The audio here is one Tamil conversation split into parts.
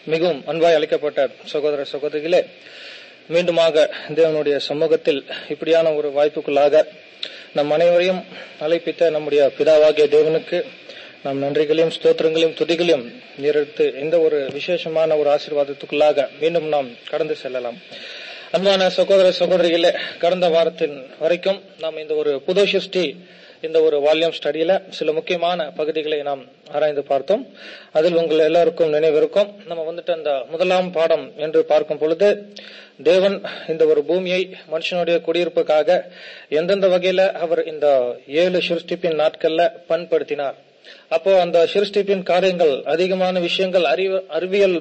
மிகவும் அன்பாய் அழைக்கப்பட்ட சகோதர சகோதரிகளே மீண்டுமாக தேவனுடைய சமூகத்தில் இப்படியான ஒரு வாய்ப்புக்குள்ளாக நம் அனைவரையும் அழைப்பித்த நம்முடைய பிதாவாகிய தேவனுக்கு நம் நன்றிகளையும் ஸ்தோத்திரங்களையும் துதிகளையும் ஏறெடுத்து இந்த ஒரு விசேஷமான ஒரு ஆசீர்வாதத்துக்குள்ளாக மீண்டும் நாம் கடந்து செல்லலாம் அன்பான சகோதர சகோதரிகளே கடந்த வாரத்தின் வரைக்கும் நாம் இந்த ஒரு புது சிருஷ்டி இந்த ஒரு வால்யூம் ஸ்டடியில சில முக்கியமான பகுதிகளை நாம் ஆராய்ந்து பார்த்தோம் அதில் உங்கள் எல்லாருக்கும் நினைவிருக்கும் நம்ம வந்துட்டு அந்த முதலாம் பாடம் என்று பார்க்கும் பொழுது தேவன் இந்த ஒரு பூமியை மனுஷனுடைய குடியிருப்புக்காக எந்தெந்த வகையில அவர் இந்த ஏழு சிருஷ்டிப்பின் நாட்கள்ல பண்படுத்தினார் அப்போ அந்த சிருஷ்டிப்பின் காரியங்கள் அதிகமான விஷயங்கள் அறிவு அறிவியல்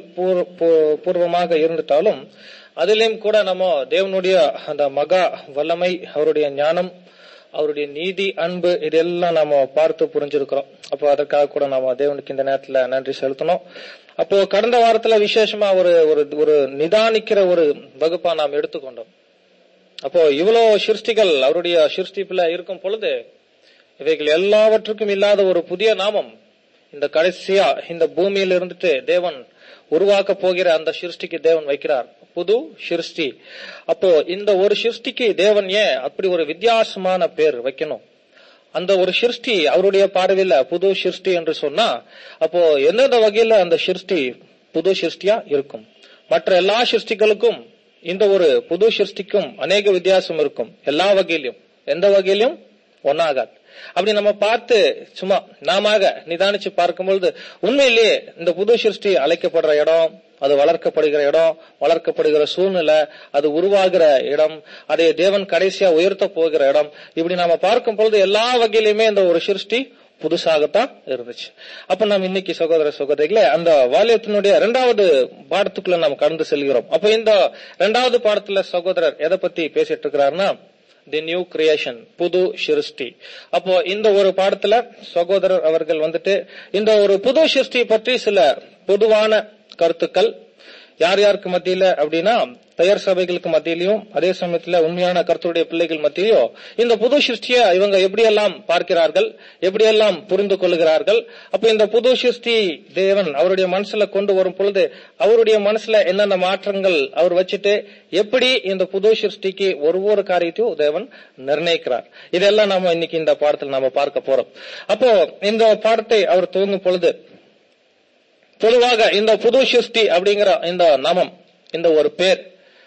பூர்வமாக இருந்துட்டாலும் அதிலையும் கூட நம்ம தேவனுடைய அந்த மகா வல்லமை அவருடைய ஞானம் அவருடைய நீதி அன்பு இதெல்லாம் நாம பார்த்து புரிஞ்சிருக்கிறோம் அப்போ அதற்காக கூட நாம தேவனுக்கு இந்த நேரத்துல நன்றி செலுத்தணும் அப்போ கடந்த வாரத்துல விசேஷமா ஒரு ஒரு ஒரு நிதானிக்கிற ஒரு வகுப்பா நாம் எடுத்துக்கொண்டோம் அப்போ இவ்வளவு சிருஷ்டிகள் அவருடைய சிருஷ்டிப்புல இருக்கும் பொழுது இவைகள் எல்லாவற்றுக்கும் இல்லாத ஒரு புதிய நாமம் இந்த கடைசியா இந்த பூமியில இருந்துட்டு தேவன் உருவாக்க போகிற அந்த சிருஷ்டிக்கு தேவன் வைக்கிறார் புது சிருஷ்டி அப்போ இந்த ஒரு சிருஷ்டிக்கு தேவன் ஏன் அப்படி ஒரு வித்தியாசமான பேர் வைக்கணும் அந்த ஒரு சிருஷ்டி அவருடைய பார்வையில புது சிருஷ்டி என்று சொன்னா அப்போ எந்தெந்த வகையில அந்த சிருஷ்டி புது சிருஷ்டியா இருக்கும் மற்ற எல்லா சிருஷ்டிகளுக்கும் இந்த ஒரு புது சிருஷ்டிக்கும் அநேக வித்தியாசம் இருக்கும் எல்லா வகையிலும் எந்த வகையிலும் ஒன்னாகாது அப்படி நம்ம பார்த்து சும்மா நாம நிதானிச்சு பார்க்கும்பொழுது உண்மையிலேயே இந்த புது சிருஷ்டி அழைக்கப்படுற இடம் அது வளர்க்கப்படுகிற இடம் வளர்க்கப்படுகிற சூழ்நிலை அது உருவாகிற இடம் அதை தேவன் கடைசியா உயர்த்த போகிற இடம் இப்படி நாம பார்க்கும் பொழுது எல்லா வகையிலுமே இந்த ஒரு சிருஷ்டி புதுசாகத்தான் இருந்துச்சு அப்ப நாம் இன்னைக்கு சகோதர சகோதரிகளே அந்த வாலியத்தினுடைய இரண்டாவது பாடத்துக்குள்ள நாம் கடந்து செல்கிறோம் அப்ப இந்த இரண்டாவது பாடத்துல சகோதரர் எதை பத்தி பேசிட்டு இருக்கிறாருன்னா தி நியூ கிரியேஷன் புது சிருஷ்டி அப்போ இந்த ஒரு பாடத்துல சகோதரர் அவர்கள் வந்துட்டு இந்த ஒரு புது சிருஷ்டி பற்றி சில பொதுவான கருத்துக்கள் யார் யாருக்கு மத்தியில அப்படின்னா பெயர் சபைகளுக்கு மத்தியிலையும் அதே சமயத்துல உண்மையான கருத்துடைய பிள்ளைகள் மத்தியிலையும் இந்த புது சிருஷ்டிய இவங்க எப்படியெல்லாம் பார்க்கிறார்கள் எப்படியெல்லாம் புரிந்து கொள்கிறார்கள் அப்ப இந்த புது சிருஷ்டி தேவன் அவருடைய மனசுல கொண்டு வரும் பொழுது அவருடைய மனசுல என்னென்ன மாற்றங்கள் அவர் வச்சுட்டு எப்படி இந்த புது சிருஷ்டிக்கு ஒரு ஒரு காரியத்தையும் தேவன் நிர்ணயிக்கிறார் இதெல்லாம் நாம இன்னைக்கு இந்த பாடத்தில் நாம பார்க்க போறோம் அப்போ இந்த பாடத்தை அவர் துவங்கும் பொழுது பொதுவாக இந்த புது சிருஷ்டி அப்படிங்கிற இந்த நாமம் இந்த ஒரு பேர்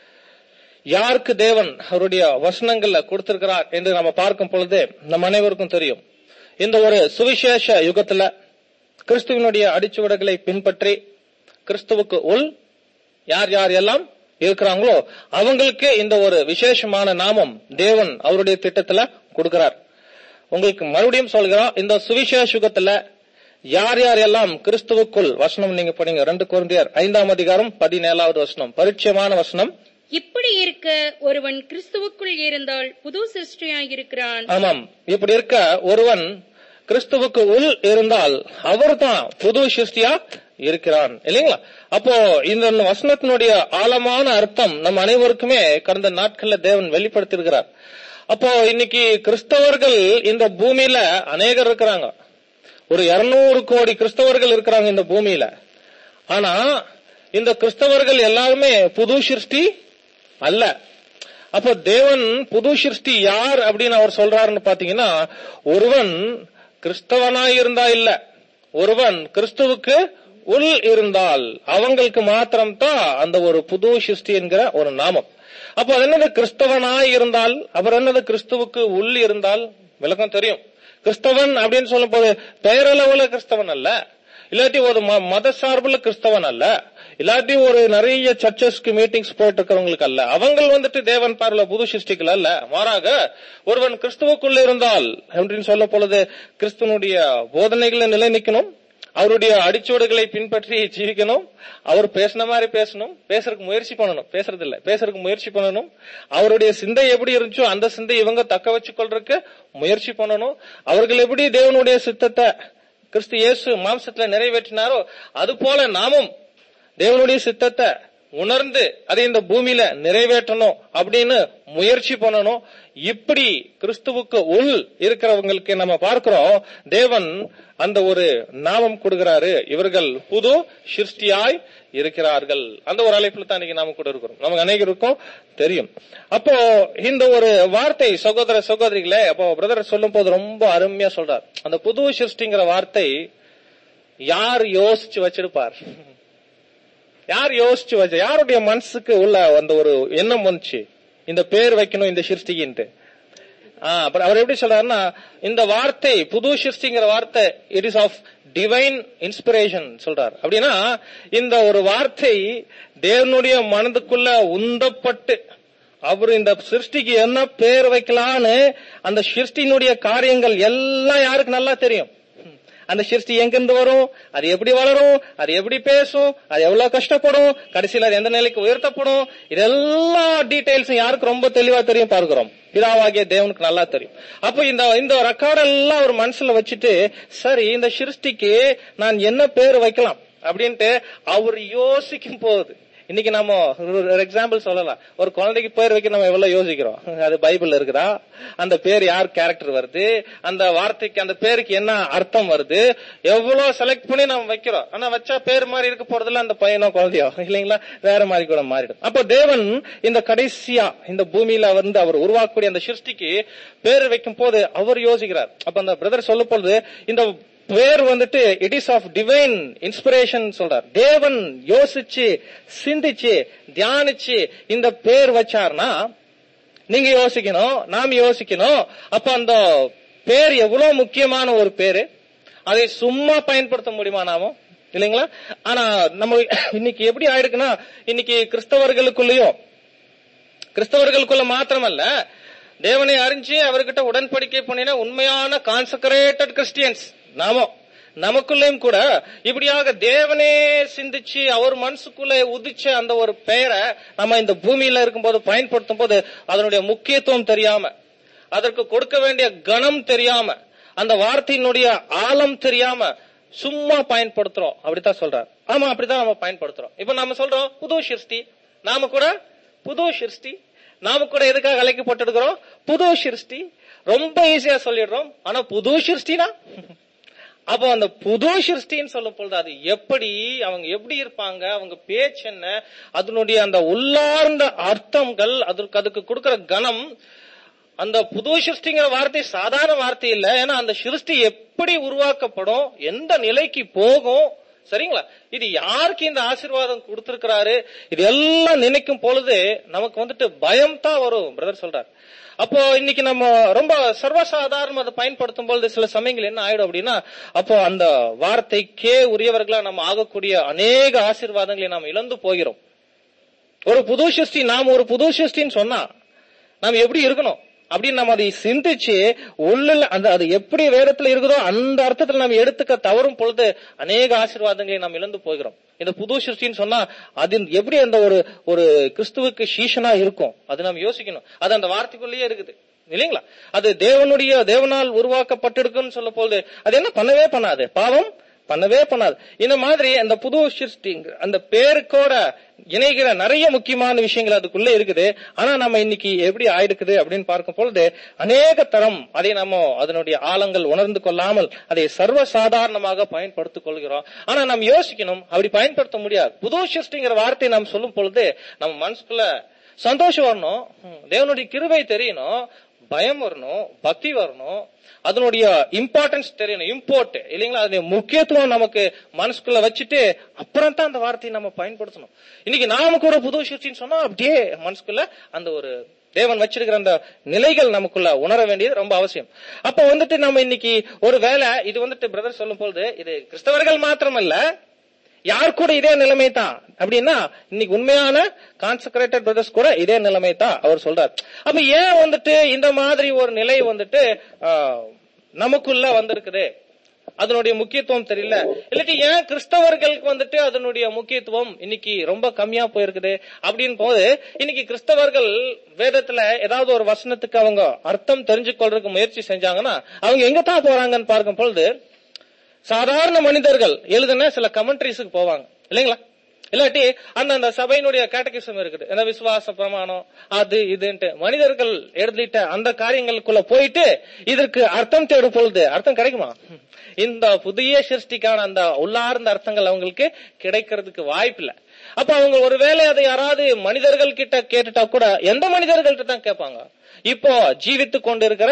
யாருக்கு தேவன் அவருடைய வசனங்கள்ல கொடுத்திருக்கிறார் என்று நம்ம பார்க்கும் பொழுது நம்ம அனைவருக்கும் தெரியும் இந்த ஒரு சுவிசேஷ யுகத்துல கிறிஸ்துவனுடைய அடிச்சுவடுகளை பின்பற்றி கிறிஸ்துவுக்கு உள் யார் யார் எல்லாம் இருக்கிறாங்களோ அவங்களுக்கு இந்த ஒரு விசேஷமான நாமம் தேவன் அவருடைய திட்டத்துல கொடுக்கிறார் உங்களுக்கு மறுபடியும் சொல்கிறோம் இந்த சுவிசேஷ யுகத்துல யார் யார் எல்லாம் கிறிஸ்துவுக்குள் வசனம் நீங்க படிங்க ரெண்டு குழந்தையர் ஐந்தாம் அதிகாரம் பதினேழாவது வசனம் பரிச்சயமான வசனம் இப்படி இருக்க ஒருவன் கிறிஸ்துவுக்குள் இருந்தால் புது சிருஷ்டியாயிருக்கிறான் ஆமாம் இப்படி இருக்க ஒருவன் கிறிஸ்துவுக்கு உள் இருந்தால் அவர்தான் புது சிருஷ்டியா இருக்கிறான் இல்லைங்களா அப்போ இந்த வசனத்தினுடைய ஆழமான அர்த்தம் நம் அனைவருக்குமே கடந்த நாட்கள்ல தேவன் வெளிப்படுத்தியிருக்கிறார் அப்போ இன்னைக்கு கிறிஸ்தவர்கள் இந்த பூமியில அநேகர் இருக்கிறாங்க ஒரு இருநூறு கோடி கிறிஸ்தவர்கள் இருக்கிறாங்க இந்த பூமியில ஆனா இந்த கிறிஸ்தவர்கள் எல்லாருமே புது சிருஷ்டி அல்ல அப்ப தேவன் புது சிருஷ்டி யார் அப்படின்னு அவர் சொல்றாருன்னு பாத்தீங்கன்னா ஒருவன் கிறிஸ்தவனா இருந்தா இல்ல ஒருவன் கிறிஸ்துவுக்கு உள் இருந்தால் அவங்களுக்கு மாத்திரம் தான் அந்த ஒரு புது சிருஷ்டி என்கிற ஒரு நாமம் அப்போ அது என்னது கிறிஸ்தவனாய் இருந்தால் அவர் என்னது கிறிஸ்துவுக்கு உள் இருந்தால் விளக்கம் தெரியும் கிறிஸ்தவன் அப்படின்னு சொல்லும் போது பெயரளவுல கிறிஸ்தவன் அல்ல இல்லாட்டி ஒரு மத சார்புல கிறிஸ்தவன் அல்ல இல்லாட்டி ஒரு நிறைய சர்ச்சஸ்க்கு மீட்டிங்ஸ் போயிட்டு இருக்கிறவங்களுக்கு அல்ல அவங்க வந்துட்டு தேவன் பார்ல புது சிருஷ்டிகள் அல்ல மாறாக ஒருவன் கிறிஸ்துவுக்குள்ள இருந்தால் அப்படின்னு சொல்ல பொழுது கிறிஸ்துவனுடைய போதனைகளை நிலை நிற்கணும் அவருடைய அடிச்சுவடுகளை பின்பற்றி ஜீவிக்கணும் அவர் பேசின மாதிரி பேசணும் பேசுறதுக்கு முயற்சி பண்ணணும் பேசுறது இல்ல பேசுறதுக்கு முயற்சி பண்ணணும் அவருடைய சிந்தை எப்படி இருந்துச்சோ அந்த சிந்தை இவங்க தக்க வச்சு கொள்றதுக்கு முயற்சி பண்ணணும் அவர்கள் எப்படி தேவனுடைய சித்தத்தை கிறிஸ்து இயேசு மாம்சத்துல நிறைவேற்றினாரோ அது போல நாமும் தேவனுடைய சித்தத்தை உணர்ந்து அதை இந்த பூமியில நிறைவேற்றணும் அப்படின்னு முயற்சி பண்ணணும் இப்படி கிறிஸ்துவுக்கு உள் இருக்கிறவங்களுக்கு நம்ம பார்க்கிறோம் தேவன் அந்த ஒரு நாமம் கொடுக்கிறாரு இவர்கள் புது சிருஷ்டியாய் இருக்கிறார்கள் அந்த ஒரு அழைப்புல தான் இன்னைக்கு நாம கூட இருக்கிறோம் நமக்கு அனைவருக்கும் தெரியும் அப்போ இந்த ஒரு வார்த்தை சகோதர சகோதரிகளே அப்போ பிரதர் சொல்லும் போது ரொம்ப அருமையா சொல்றார் அந்த புது சிருஷ்டிங்கிற வார்த்தை யார் யோசிச்சு வச்சிருப்பார் யார் யோசிச்சு வச்ச யாருடைய மனசுக்கு உள்ள அந்த ஒரு எண்ணம் வந்துச்சு இந்த பேர் வைக்கணும் இந்த சிருஷ்டிகின்ட்டு ஆஹ் அப்புறம் அவர் எப்படி சொல்றாருன்னா இந்த வார்த்தை புது சிருஷ்டிங்கிற வார்த்தை it is of divine inspiration சொல்றார் அப்படின்னா இந்த ஒரு வார்த்தை தேவனுடைய மனதுக்குள்ள உந்தப்பட்டு அவர் இந்த சிருஷ்டிக்கு என்ன பேர் வைக்கலான்னு அந்த சிருஷ்டியினுடைய காரியங்கள் எல்லாம் யாருக்கு நல்லா தெரியும் அந்த சிருஷ்டி எங்கிருந்து வரும் அது எப்படி வளரும் அது எப்படி பேசும் அது எவ்வளவு கஷ்டப்படும் கடைசியில் அது எந்த நிலைக்கு உயர்த்தப்படும் இதெல்லா டீடைல்ஸும் யாருக்கு ரொம்ப தெளிவா தெரியும் பார்க்கிறோம் பிதாவாகிய தேவனுக்கு நல்லா தெரியும் அப்போ இந்த இந்த ரெக்கார்ட் எல்லாம் ஒரு மனசுல வச்சுட்டு சரி இந்த சிருஷ்டிக்கு நான் என்ன பேர் வைக்கலாம் அப்படின்ட்டு அவர் யோசிக்கும் போது இன்னைக்கு நம்ம ஒரு எக்ஸாம்பிள் சொல்லலாம் ஒரு குழந்தைக்கு பேர் வைக்க நம்ம எவ்வளவு யோசிக்கிறோம் அது பைபிள் இருக்குதா அந்த பேர் யார் கேரக்டர் வருது அந்த வார்த்தைக்கு அந்த பேருக்கு என்ன அர்த்தம் வருது எவ்வளவு செலக்ட் பண்ணி நம்ம வைக்கிறோம் ஆனா வச்சா பேர் மாதிரி இருக்க போறதுல அந்த பையனோ குழந்தையோ இல்லைங்களா வேற மாதிரி கூட மாறிடும் அப்போ தேவன் இந்த கடைசியா இந்த பூமியில வந்து அவர் உருவாக்கக்கூடிய அந்த சிருஷ்டிக்கு பேர் வைக்கும் போது அவர் யோசிக்கிறார் அப்ப அந்த பிரதர் சொல்லும் பொழுது இந்த பேர் வந்துட்டு it is of divine inspiration சொல்றார் தேவன் யோசிச்சு சிந்திச்சு தியானிச்சு இந்த பேர் வச்சார்னா நீங்க யோசிக்கணும் நாம் யோசிக்கணும் அப்ப அந்த பேர் எவ்வளவு முக்கியமான ஒரு பேரு அதை சும்மா பயன்படுத்த முடியுமா நாம இல்லைங்களா ஆனா நம்ம இன்னைக்கு எப்படி ஆயிடுக்குன்னா இன்னைக்கு கிறிஸ்தவர்களுக்குள்ளயும் கிறிஸ்தவர்களுக்குள்ள மாத்திரமல்ல தேவனை அறிஞ்சு அவர்கிட்ட உடன்படிக்கை பண்ணின உண்மையான கான்சக்ரேட்டட் கிறிஸ்டியன்ஸ் நாமோ நமக்குள்ளேயும் கூட இப்படியாக தேவனே சிந்திச்சு அவர் மனசுக்குள்ள உதிச்ச அந்த ஒரு பெயரை நம்ம இந்த பூமியில இருக்கும்போது பயன்படுத்தும் போது அதனுடைய முக்கியத்துவம் தெரியாம அதற்கு கொடுக்க வேண்டிய கணம் தெரியாம அந்த வார்த்தையினுடைய ஆழம் தெரியாம சும்மா பயன்படுத்துறோம் அப்படித்தான் சொல்றார் ஆமா அப்படித்தான் நம்ம பயன்படுத்துறோம் இப்ப நாம சொல்றோம் புது சிருஷ்டி நாம கூட புது சிருஷ்டி நாம கூட எதுக்காக அழைக்கப்பட்டிருக்கிறோம் புது சிருஷ்டி ரொம்ப ஈஸியா சொல்லிடுறோம் ஆனா புது சிருஷ்டினா அப்போ அந்த புது சிருஷ்டின்னு சொல்லும் பொழுது அது எப்படி அவங்க எப்படி இருப்பாங்க அவங்க பேச்சு என்ன அதனுடைய அந்த உள்ளார்ந்த அர்த்தங்கள் அதற்கு அதுக்கு கொடுக்கிற கணம் அந்த புது சிருஷ்டிங்கிற வார்த்தை சாதாரண வார்த்தை இல்ல ஏன்னா அந்த சிருஷ்டி எப்படி உருவாக்கப்படும் எந்த நிலைக்கு போகும் சரிங்களா இது யாருக்கு இந்த ஆசீர்வாதம் கொடுத்திருக்கிறாரு இது எல்லாம் நினைக்கும் பொழுது நமக்கு வந்துட்டு பயம் தான் வரும் பிரதர் சொல்றார் அப்போ இன்னைக்கு நம்ம ரொம்ப சர்வசாதாரணம் அதை பயன்படுத்தும் பொழுது சில சமயங்கள் என்ன ஆயிடும் அப்படின்னா அப்போ அந்த வார்த்தைக்கே உரியவர்களா நம்ம ஆகக்கூடிய அநேக ஆசீர்வாதங்களை நாம் இழந்து போகிறோம் ஒரு புது சிருஷ்டி நாம் ஒரு புது சிருஷ்டின்னு சொன்னா நாம் எப்படி இருக்கணும் அப்படின்னு நம்ம அதை சிந்திச்சு உள்ள அந்த அது எப்படி வேதத்துல இருக்குதோ அந்த அர்த்தத்துல நம்ம எடுத்துக்க தவறும் பொழுது அநேக ஆசீர்வாதங்களை நாம் இழந்து போகிறோம் இந்த புது சிருஷ்டின்னு சொன்னா அது எப்படி அந்த ஒரு ஒரு கிறிஸ்துவுக்கு சீஷனா இருக்கும் அது நம்ம யோசிக்கணும் அது அந்த வார்த்தைக்குள்ளேயே இருக்குது இல்லைங்களா அது தேவனுடைய தேவனால் உருவாக்கப்பட்டிருக்குன்னு சொல்ல போது அது என்ன பண்ணவே பண்ணாது பாவம் பண்ணவே பண்ணாது இந்த மாதிரி அந்த புது சிருஷ்டி அந்த பேருக்கோட இணைகிற நிறைய முக்கியமான விஷயங்கள் அதுக்குள்ள இருக்குது ஆனா நம்ம இன்னைக்கு எப்படி ஆயிடுக்குது அப்படின்னு பார்க்கும் பொழுது அநேக தரம் அதை நம்ம அதனுடைய ஆழங்கள் உணர்ந்து கொள்ளாமல் அதை சர்வ சாதாரணமாக பயன்படுத்திக் கொள்கிறோம் ஆனா நாம் யோசிக்கணும் அப்படி பயன்படுத்த முடியாது புது சிருஷ்டிங்கிற வார்த்தையை நாம் சொல்லும் பொழுது நம்ம மனசுக்குள்ள சந்தோஷம் வரணும் தேவனுடைய கிருபை தெரியணும் பயம் வரணும் பக்தி வரணும் அதனுடைய இம்பார்ட்டன்ஸ் தெரியணும் இம்போர்ட் இல்லைங்களா அதனுடைய முக்கியத்துவம் நமக்கு மனசுக்குள்ள வச்சுட்டு அப்புறம் தான் அந்த வார்த்தையை நம்ம பயன்படுத்தணும் இன்னைக்கு நாம கூட புது சிருஷ்டின்னு சொன்னா அப்படியே மனசுக்குள்ள அந்த ஒரு தேவன் வச்சிருக்கிற அந்த நிலைகள் நமக்குள்ள உணர வேண்டியது ரொம்ப அவசியம் அப்ப வந்துட்டு நம்ம இன்னைக்கு ஒரு வேலை இது வந்துட்டு பிரதர் சொல்லும் பொழுது இது கிறிஸ்தவர்கள் மாத்திரமல்ல யார் கூட இதே நிலைமை தான் அப்படின்னா இன்னைக்கு உண்மையான கான்சக்ரேட்டட் பிரதர்ஸ் கூட இதே நிலைமை தான் அவர் சொல்றார் அப்ப ஏன் வந்துட்டு இந்த மாதிரி ஒரு நிலை வந்துட்டு நமக்குள்ள வந்திருக்குது அதனுடைய முக்கியத்துவம் தெரியல இல்லாட்டி ஏன் கிறிஸ்தவர்களுக்கு வந்துட்டு அதனுடைய முக்கியத்துவம் இன்னைக்கு ரொம்ப கம்மியா போயிருக்குது அப்படின்னு போது இன்னைக்கு கிறிஸ்தவர்கள் வேதத்துல ஏதாவது ஒரு வசனத்துக்கு அவங்க அர்த்தம் தெரிஞ்சு கொள்றதுக்கு முயற்சி செஞ்சாங்கன்னா அவங்க எங்க தான் போறாங்கன்னு பார்க்கும் பொழுது சாதாரண மனிதர்கள் எழுதுன சில கமெண்ட்ரிஸுக்கு போவாங்க இல்லைங்களா இல்லாட்டி அந்த அந்த சபையினுடைய கேட்டகிசம் இருக்குது அந்த விசுவாச பிரமாணம் அது இதுன்ட்டு மனிதர்கள் எழுதிட்ட அந்த காரியங்களுக்குள்ள போயிட்டு இதற்கு அர்த்தம் தேடும் பொழுது அர்த்தம் கிடைக்குமா இந்த புதிய சிருஷ்டிக்கான அந்த உள்ளார்ந்த அர்த்தங்கள் அவங்களுக்கு கிடைக்கிறதுக்கு வாய்ப்பு இல்ல அப்ப அவங்க ஒருவேளை அதை யாராவது மனிதர்கள் கிட்ட கேட்டுட்டா கூட எந்த மனிதர்கள்ட்ட தான் கேட்பாங்க இப்போ ஜீவித்து கொண்டு இருக்கிற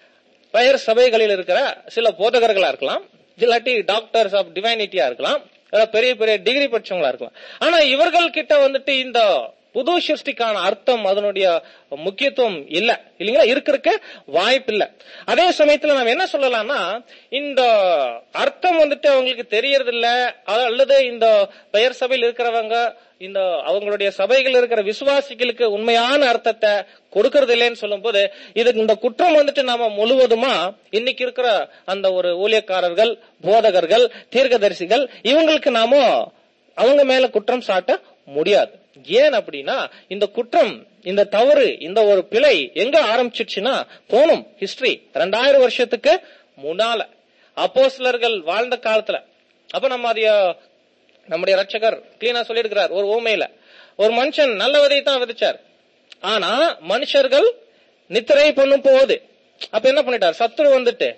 பெயர் சபைகளில் இருக்கிற சில போதகர்களா இருக்கலாம் இல்லாட்டி டாக்டர்ஸ் ஆஃப் டிவைனிட்டியா இருக்கலாம் இல்ல பெரிய பெரிய டிகிரி படிச்சவங்களா இருக்கலாம் ஆனா இவர்கள் கிட்ட வந்துட்டு இந்த புது சிருஷ்டிக்கான அர்த்தம் அதனுடைய முக்கியத்துவம் இல்ல இல்லைங்களா இருக்கிறதுக்கு வாய்ப்பு இல்ல அதே சமயத்துல நம்ம என்ன சொல்லலாம்னா இந்த அர்த்தம் வந்துட்டு அவங்களுக்கு தெரியறது இல்ல அல்லது இந்த பெயர் சபையில் இருக்கிறவங்க இந்த அவங்களுடைய சபைகள் இருக்கிற விசுவாசிகளுக்கு உண்மையான அர்த்தத்தை கொடுக்கறது இல்லைன்னு சொல்லும் போது இதுக்கு இந்த குற்றம் வந்துட்டு நாம முழுவதுமா இன்னைக்கு இருக்கிற அந்த ஒரு ஊழியக்காரர்கள் போதகர்கள் தீர்க்கதரிசிகள் இவங்களுக்கு நாம அவங்க மேல குற்றம் சாட்ட முடியாது ஏன் அப்படின்னா இந்த குற்றம் இந்த தவறு இந்த ஒரு பிழை எங்க ஆரம்பிச்சிச்சுன்னா போனும் ஹிஸ்டரி ரெண்டாயிரம் வருஷத்துக்கு முன்னால அப்போ சிலர்கள் வாழ்ந்த காலத்துல அப்ப நம்ம அதைய நம்முடைய ரட்சகர் கிளீனா சொல்லியிருக்கிறார் ஒரு ஊமையில ஒரு மனுஷன் நல்ல விதை தான் விதைச்சார் ஆனா மனுஷர்கள் நித்திரை பண்ணும் போது அப்ப என்ன பண்ணிட்டார் சத்துரு வந்துட்டு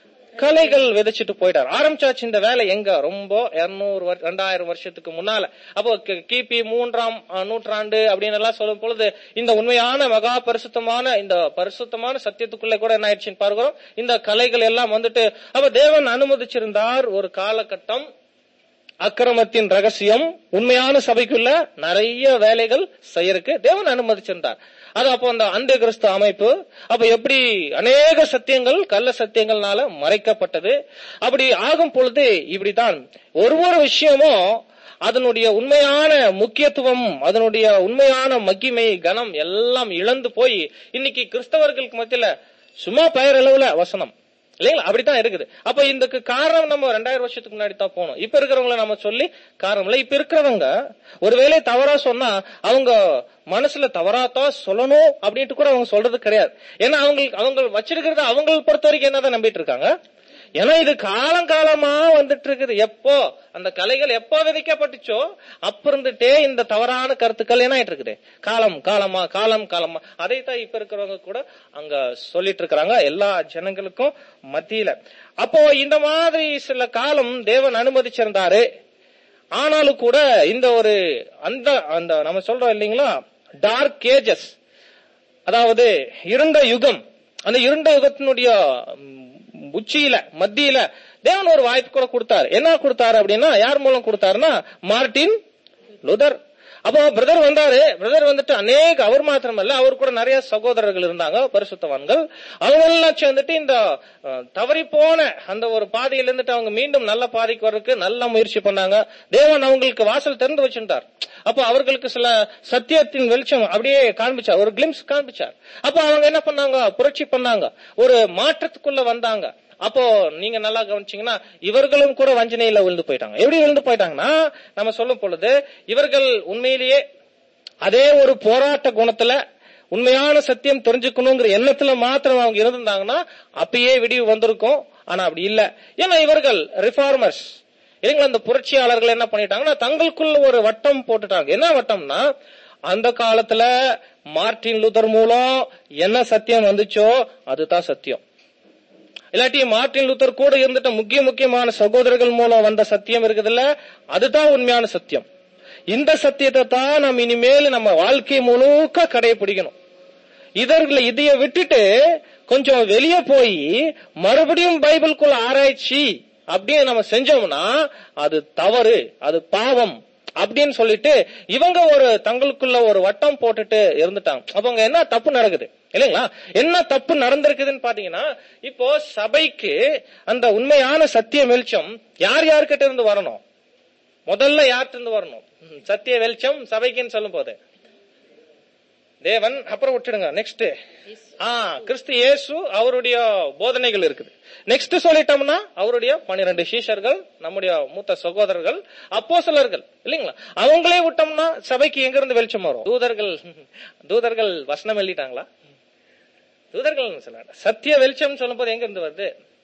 கலைகள் விதைச்சிட்டு போயிட்டார் ஆரம்பிச்சாச்சு இந்த வேலை எங்க ரொம்ப இருநூறு ரெண்டாயிரம் வருஷத்துக்கு முன்னால அப்போ கிபி மூன்றாம் நூற்றாண்டு அப்படின்னு எல்லாம் சொல்லும் பொழுது இந்த உண்மையான மகா பரிசுத்தமான இந்த பரிசுத்தமான சத்தியத்துக்குள்ள கூட என்ன ஆயிடுச்சுன்னு பார்க்கிறோம் இந்த கலைகள் எல்லாம் வந்துட்டு அப்ப தேவன் அனுமதிச்சிருந்தார் ஒரு காலகட்டம் அக்கிரமத்தின் ரகசியம் உண்மையான சபைக்குள்ள நிறைய வேலைகள் செய்யறதுக்கு தேவன் அனுமதிச்சிருந்தார் அது அப்போ அந்த அந்த கிறிஸ்து அமைப்பு அப்ப எப்படி அநேக சத்தியங்கள் கள்ள சத்தியங்கள்னால மறைக்கப்பட்டது அப்படி ஆகும் பொழுது இப்படித்தான் ஒரு ஒரு விஷயமும் அதனுடைய உண்மையான முக்கியத்துவம் அதனுடைய உண்மையான மகிமை கனம் எல்லாம் இழந்து போய் இன்னைக்கு கிறிஸ்தவர்களுக்கு மத்தியில சும்மா பெயரளவுல வசனம் இல்லைங்களா அப்படித்தான் இருக்குது அப்ப இதுக்கு காரணம் நம்ம ரெண்டாயிரம் வருஷத்துக்கு முன்னாடி தான் போனோம் இப்ப இருக்கிறவங்கள நம்ம சொல்லி காரணம் இல்ல இப்ப இருக்கிறவங்க ஒருவேளை தவறா சொன்னா அவங்க மனசுல தவறாத்தான் சொல்லணும் அப்படின்ட்டு கூட அவங்க சொல்றது கிடையாது ஏன்னா அவங்களுக்கு அவங்க வச்சிருக்கிறத அவங்க பொறுத்த வரைக்கும் என்னதான் நம்பிட்டு இருக்காங்க ஏன்னா இது காலங்காலமா வந்துட்டு இருக்குது எப்போ அந்த கலைகள் எப்போ விதைக்கப்பட்டுச்சோ அப்ப இருந்துட்டே இந்த தவறான கருத்துக்கள் என்ன ஆயிட்டு இருக்குது காலம் காலமா காலம் காலமா அதைத்தான் இப்ப இருக்கிறவங்க கூட அங்க சொல்லிட்டு இருக்கிறாங்க எல்லா ஜனங்களுக்கும் மத்தியில அப்போ இந்த மாதிரி சில காலம் தேவன் அனுமதிச்சிருந்தாரு ஆனாலும் கூட இந்த ஒரு அந்த அந்த நம்ம சொல்றோம் இல்லைங்களா டார்க் ஏஜஸ் அதாவது இருண்ட யுகம் அந்த இருண்ட யுகத்தினுடைய உச்சியில மத்தியில தேவன் ஒரு வாய்ப்பு கூட கொடுத்தாரு என்ன கொடுத்தாரு அப்படின்னா யார் மூலம் கொடுத்தாருன்னா மார்டின் லுதர் அப்போ பிரதர் வந்தாரு பிரதர் வந்துட்டு அநேக அவர் மாத்திரமல்ல அவர் கூட நிறைய சகோதரர்கள் இருந்தாங்க பரிசுத்தவான்கள் அவங்க எல்லாம் சேர்ந்துட்டு இந்த தவறி போன அந்த ஒரு பாதையில இருந்துட்டு அவங்க மீண்டும் நல்ல பாதைக்கு வர்றதுக்கு நல்ல முயற்சி பண்ணாங்க தேவன் அவங்களுக்கு வாசல் திறந்து வச்சிருந்தார் அப்போ அவர்களுக்கு சில சத்தியத்தின் வெளிச்சம் அப்படியே காண்பிச்சார் ஒரு கிளிம்ஸ் காண்பிச்சார் அப்போ அவங்க என்ன பண்ணாங்க புரட்சி பண்ணாங்க ஒரு மாற்றத்துக்குள்ள வந்தாங்க அப்போ நீங்க நல்லா கவனிச்சீங்கன்னா இவர்களும் கூட வஞ்சனையில விழுந்து போயிட்டாங்க எப்படி விழுந்து போயிட்டாங்கன்னா நம்ம சொல்லும் பொழுது இவர்கள் உண்மையிலேயே அதே ஒரு போராட்ட குணத்துல உண்மையான சத்தியம் தெரிஞ்சுக்கணுங்கிற எண்ணத்துல மாத்திரம் அவங்க இருந்திருந்தாங்கன்னா அப்பயே விடிவு வந்திருக்கும் ஆனா அப்படி இல்ல ஏன்னா இவர்கள் ரிஃபார்மர்ஸ் இல்லைங்களா அந்த புரட்சியாளர்கள் என்ன பண்ணிட்டாங்கன்னா தங்களுக்குள்ள ஒரு வட்டம் போட்டுட்டாங்க என்ன வட்டம்னா அந்த காலத்துல மார்டின் லூதர் மூலம் என்ன சத்தியம் வந்துச்சோ அதுதான் சத்தியம் இல்லாட்டி மார்டின் லூத்தர் கூட இருந்துட்ட முக்கிய முக்கியமான சகோதரர்கள் மூலம் வந்த சத்தியம் இருக்குதுல்ல அதுதான் உண்மையான சத்தியம் இந்த சத்தியத்தை தான் நம்ம இனிமேல் நம்ம வாழ்க்கை முழுக்க கடைபிடிக்கணும் இதர்களை இதைய விட்டுட்டு கொஞ்சம் வெளியே போய் மறுபடியும் பைபிளுக்குள்ள ஆராய்ச்சி அப்படின்னு நம்ம செஞ்சோம்னா அது தவறு அது பாவம் அப்படின்னு சொல்லிட்டு இவங்க ஒரு தங்களுக்குள்ள ஒரு வட்டம் போட்டுட்டு இருந்துட்டாங்க அப்ப அங்க என்ன தப்பு நடக்குது இல்லைங்களா என்ன தப்பு நடந்திருக்குதுன்னு பாத்தீங்கன்னா இப்போ சபைக்கு அந்த உண்மையான சத்திய வெளிச்சம் யார் யார்கிட்ட இருந்து வரணும் முதல்ல யார்கிட்ட இருந்து வரணும் சத்திய வெளிச்சம் சபைக்குன்னு சொல்லும் போது தேவன் அப்புறம் விட்டுடுங்க நெக்ஸ்ட் ஆ கிறிஸ்து இயேசு அவருடைய போதனைகள் இருக்குது நெக்ஸ்ட் சொல்லிட்டோம்னா அவருடைய பன்னிரண்டு சீஷர்கள் நம்முடைய மூத்த சகோதரர்கள் அப்போ சிலர்கள் இல்லைங்களா அவங்களே விட்டோம்னா சபைக்கு எங்க இருந்து வெளிச்சம் வரும் தூதர்கள் தூதர்கள் வசனம் எழுதிட்டாங்களா தூதர்கள் சொல்ல சத்திய வெளிச்சம் சொல்லும் போது எங்க இருந்து வருது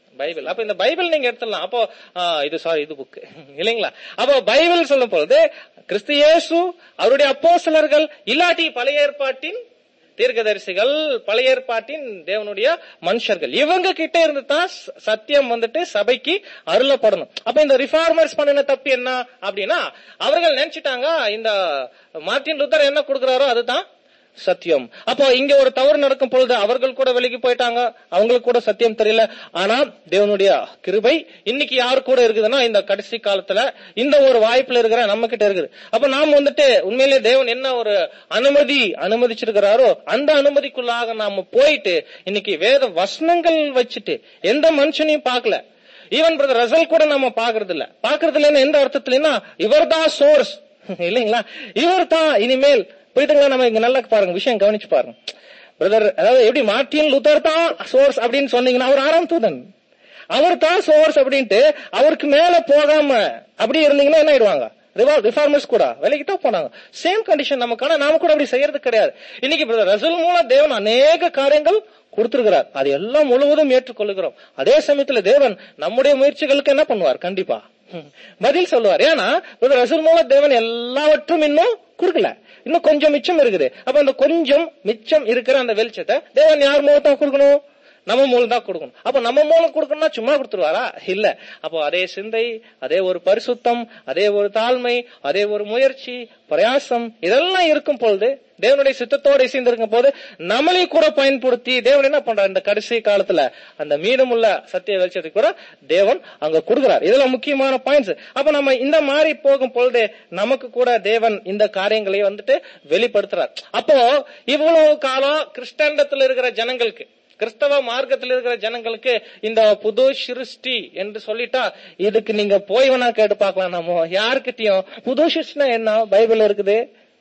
பைபிள் அப்ப இந்த பைபிள் நீங்க எடுத்துடலாம் அப்போ ஆ, இது சாரி இது புக் இல்லைங்களா அப்போ பைபிள் சொல்லும் பொழுது கிறிஸ்து இயேசு அவருடைய அப்போஸ்தலர்கள் இல்லாட்டி பழைய ஏற்பாட்டின் தீர்க்கதரிசிகள் பழைய ஏற்பாட்டின் தேவனுடைய மனுஷர்கள் இவங்க கிட்ட இருந்து தான் ச- சத்தியம் வந்துட்டு சபைக்கு அருளப்படணும் அப்ப இந்த ரிஃபார்மர்ஸ் பண்ணின தப்பு என்ன அப்படின்னா அவர்கள் நினைச்சிட்டாங்க இந்த மார்ட்டின் லுத்தர் என்ன கொடுக்கறாரோ அதுதான் சத்தியம் அப்போ இங்க ஒரு தவறு நடக்கும் பொழுது அவர்கள் கூட வெளிக்கு போயிட்டாங்க அவங்களுக்கு கூட சத்தியம் தெரியல ஆனா தேவனுடைய கிருபை இன்னைக்கு யாரு கூட இருக்குதுன்னா இந்த கடைசி காலத்துல இந்த ஒரு வாய்ப்புல இருக்கிற நம்ம கிட்ட இருக்குது அப்ப நாம் வந்துட்டு உண்மையிலேயே தேவன் என்ன ஒரு அனுமதி அனுமதிச்சிருக்கிறாரோ அந்த அனுமதிக்குள்ளாக நாம போயிட்டு இன்னைக்கு வேத வசனங்கள் வச்சுட்டு எந்த மனுஷனையும் பார்க்கல ஈவன் பிரதர் ரசல் கூட நம்ம பாக்குறது இல்ல பாக்குறது இல்லைன்னு எந்த அர்த்தத்துலன்னா இவர் தான் சோர்ஸ் இல்லைங்களா இவர் தான் இனிமேல் போயிட்டுங்களா நம்ம இங்க நல்லா பாருங்க விஷயம் கவனிச்சு பாருங்க பிரதர் அதாவது எப்படி மார்ட்டின் லுத்தர் தான் சோர்ஸ் அப்படின்னு சொன்னீங்கன்னா அவர் ஆறாம் தூதன் அவர் தான் சோர்ஸ் அப்படின்ட்டு அவருக்கு மேல போகாம அப்படி இருந்தீங்கன்னா என்ன ஆயிடுவாங்க ரிஃபார்மர்ஸ் கூட வேலைக்கு தான் போனாங்க சேம் கண்டிஷன் நமக்கு ஆனா நாம கூட அப்படி செய்யறது கிடையாது இன்னைக்கு பிரதர் ரசூல் மூலம் தேவன் அநேக காரியங்கள் கொடுத்திருக்கிறார் அது எல்லாம் முழுவதும் ஏற்றுக்கொள்ளுகிறோம் அதே சமயத்துல தேவன் நம்முடைய முயற்சிகளுக்கு என்ன பண்ணுவார் கண்டிப்பா ஹம். பதில் சொல்லுவார் ஏன்னா பிரதர் ரசூல் மூலம் தேவன் எல்லாவற்றும் இன்னும் கொடுக்கல இன்னும் கொஞ்சம் மிச்சம் இருக்குது அப்ப அந்த கொஞ்சம் மிச்சம் இருக்கிற அந்த வெளிச்சத்தை தேவன் யார் மூலத்தான் கொடுக்கணும் நம்ம மூலம் தான் கொடுக்கணும் அப்ப நம்ம மூலம் கொடுக்கணும்னா சும்மா கொடுத்துருவாரா இல்ல அப்போ அதே சிந்தை அதே ஒரு பரிசுத்தம் அதே ஒரு தாழ்மை அதே ஒரு முயற்சி பிரயாசம் இதெல்லாம் இருக்கும் பொழுது தேவனுடைய சித்தத்தோட இசைந்திருக்கும் போது நம்மளை கூட பயன்படுத்தி தேவன் என்ன பண்றார் இந்த கடைசி காலத்துல அந்த மீதமுள்ள சத்திய வெளிச்சத்துக்கு கூட தேவன் அங்க கொடுக்கிறார் இதுல முக்கியமான பாயிண்ட்ஸ் அப்ப நம்ம இந்த மாதிரி போகும் பொழுது நமக்கு கூட தேவன் இந்த காரியங்களை வந்துட்டு வெளிப்படுத்துறார் அப்போ இவ்வளவு காலம் கிறிஸ்தண்டத்துல இருக்கிற ஜனங்களுக்கு கிறிஸ்தவ மார்க்கத்தில் இருக்கிற ஜனங்களுக்கு இந்த புது சிருஷ்டி என்று சொல்லிட்டா இதுக்கு நீங்க போய் வேணா கேட்டு பார்க்கலாம் நம்ம யாருக்கிட்டயும் புது சிருஷ்டினா என்ன பைபிள் இருக்குது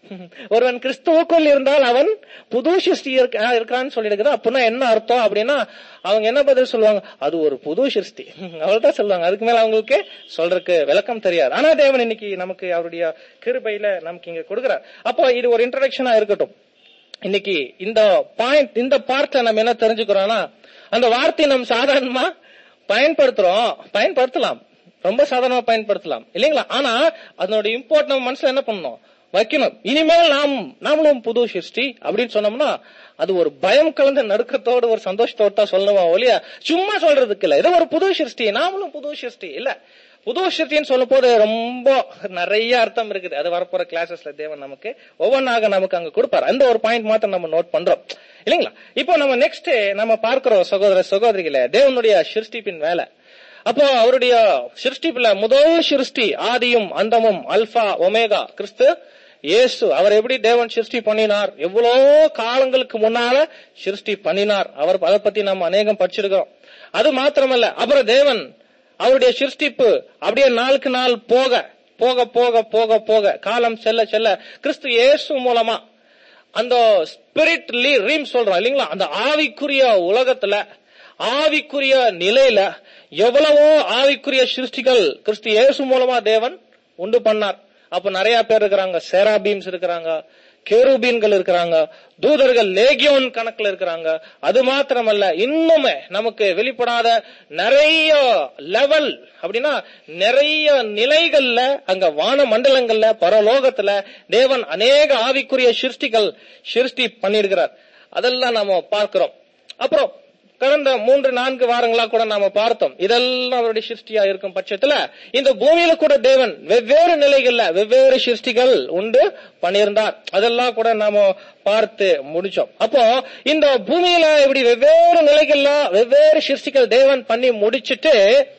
ஒருவன் கிறிஸ்துவுக்குள் இருந்தால் அவன் புது சிருஷ்டி இருக்க- ஆ, இருக்கிறான்னு சொல்லியிருக்கிறான் அப்படின்னா என்ன அர்த்தம் அப்படின்னா அவங்க என்ன பதில் சொல்லுவாங்க அது ஒரு புது சிருஷ்டி அவ்வளவுதான் சொல்லுவாங்க அதுக்கு மேல அவங்களுக்கு சொல்றதுக்கு விளக்கம் தெரியாது ஆனா தேவன் இன்னைக்கு நமக்கு அவருடைய கிருபையில நமக்கு இங்க கொடுக்கிறார் அப்போ இது ஒரு இன்ட்ரடக்ஷனா இருக்கட்டும் இன்னைக்கு இந்த பாயிண்ட் இந்த பார்ட்ல நம்ம என்ன தெரிஞ்சுக்கிறோம்னா அந்த வார்த்தையை நம்ம சாதாரணமா பயன்படுத்துறோம் பயன்படுத்தலாம் ரொம்ப சாதாரணமா பயன்படுத்தலாம் இல்லைங்களா ஆனா அதனோட இம்போர்ட் நம்ம மனசுல என்ன பண்ணணும் வைக்கணும் இனிமேல் நாம் நாமளும் புது சிருஷ்டி அப்படின்னு சொன்னோம்னா அது ஒரு பயம் கலந்த நடுக்கத்தோடு ஒரு சந்தோஷத்தோடு தான் சொல்லணுமா ஒழிய சும்மா சொல்றதுக்கு இல்ல இது ஒரு புது சிருஷ்டி நாமளும் புது சிருஷ்டி இல்ல புது சிருஷ்டின்னு சொல்லும் போது ரொம்ப நிறைய அர்த்தம் இருக்குது அது வரப்போற கிளாஸஸ்ல தேவன் நமக்கு ஒவ்வொன்றாக நமக்கு அங்க கொடுப்பார் அந்த ஒரு பாயிண்ட் மாத்திரம் நம்ம நோட் பண்றோம் இல்லைங்களா இப்போ நம்ம நெக்ஸ்ட் நம்ம பார்க்கிறோம் சகோதர சகோதரிகளே தேவனுடைய சிருஷ்டிப்பின் வேலை அப்போ அவருடைய சிருஷ்டிப்புல முதல் சிருஷ்டி ஆதியும் அந்தமும் அல்பா ஒமேகா கிறிஸ்து இயேசு அவர் எப்படி தேவன் சிருஷ்டி பண்ணினார் எவ்வளோ காலங்களுக்கு முன்னால சிருஷ்டி பண்ணினார் அவர் அதை பத்தி நம்ம அநேகம் படிச்சிருக்கிறோம் அது மாத்திரமல்ல அப்புறம் தேவன் அவருடைய சிருஷ்டிப்பு அப்படியே நாளுக்கு நாள் போக போக போக போக போக காலம் செல்ல செல்ல கிறிஸ்து இயேசு மூலமா அந்த ஸ்பிரிட் ரீம் சொல்றோம் இல்லைங்களா அந்த ஆவிக்குரிய உலகத்துல ஆவிக்குரிய நிலையில எவ்வளவோ ஆவிக்குரிய சிருஷ்டிகள் கிறிஸ்து இயேசு மூலமா தேவன் உண்டு பண்ணார் அப்ப நிறைய பேர் இருக்கிறாங்க சேராபீம்ஸ் இருக்கிறாங்க கேருபீன்கள் இருக்கிறாங்க தூதர்கள் லேகியோன் கணக்குல இருக்கிறாங்க அது மாத்திரமல்ல இன்னுமே நமக்கு வெளிப்படாத நிறைய லெவல் அப்படின்னா நிறைய நிலைகள்ல அங்க வான மண்டலங்கள்ல பரலோகத்துல தேவன் அநேக ஆவிக்குரிய சிருஷ்டிகள் சிருஷ்டி பண்ணியிருக்கிறார் அதெல்லாம் நாம பார்க்கிறோம் அப்புறம் கடந்த மூன்று நான்கு வாரங்களா கூட நாம பார்த்தோம் இதெல்லாம் அவருடைய சிருஷ்டியா இருக்கும் பட்சத்துல இந்த பூமியில கூட தேவன் வெவ்வேறு நிலைகள்ல வெவ்வேறு சிருஷ்டிகள் உண்டு பண்ணியிருந்தார் அதெல்லாம் கூட நாம பார்த்து முடிச்சோம் அப்போ இந்த பூமியில இப்படி வெவ்வேறு நிலைகள்ல வெவ்வேறு சிருஷ்டிகள் தேவன் பண்ணி முடிச்சிட்டு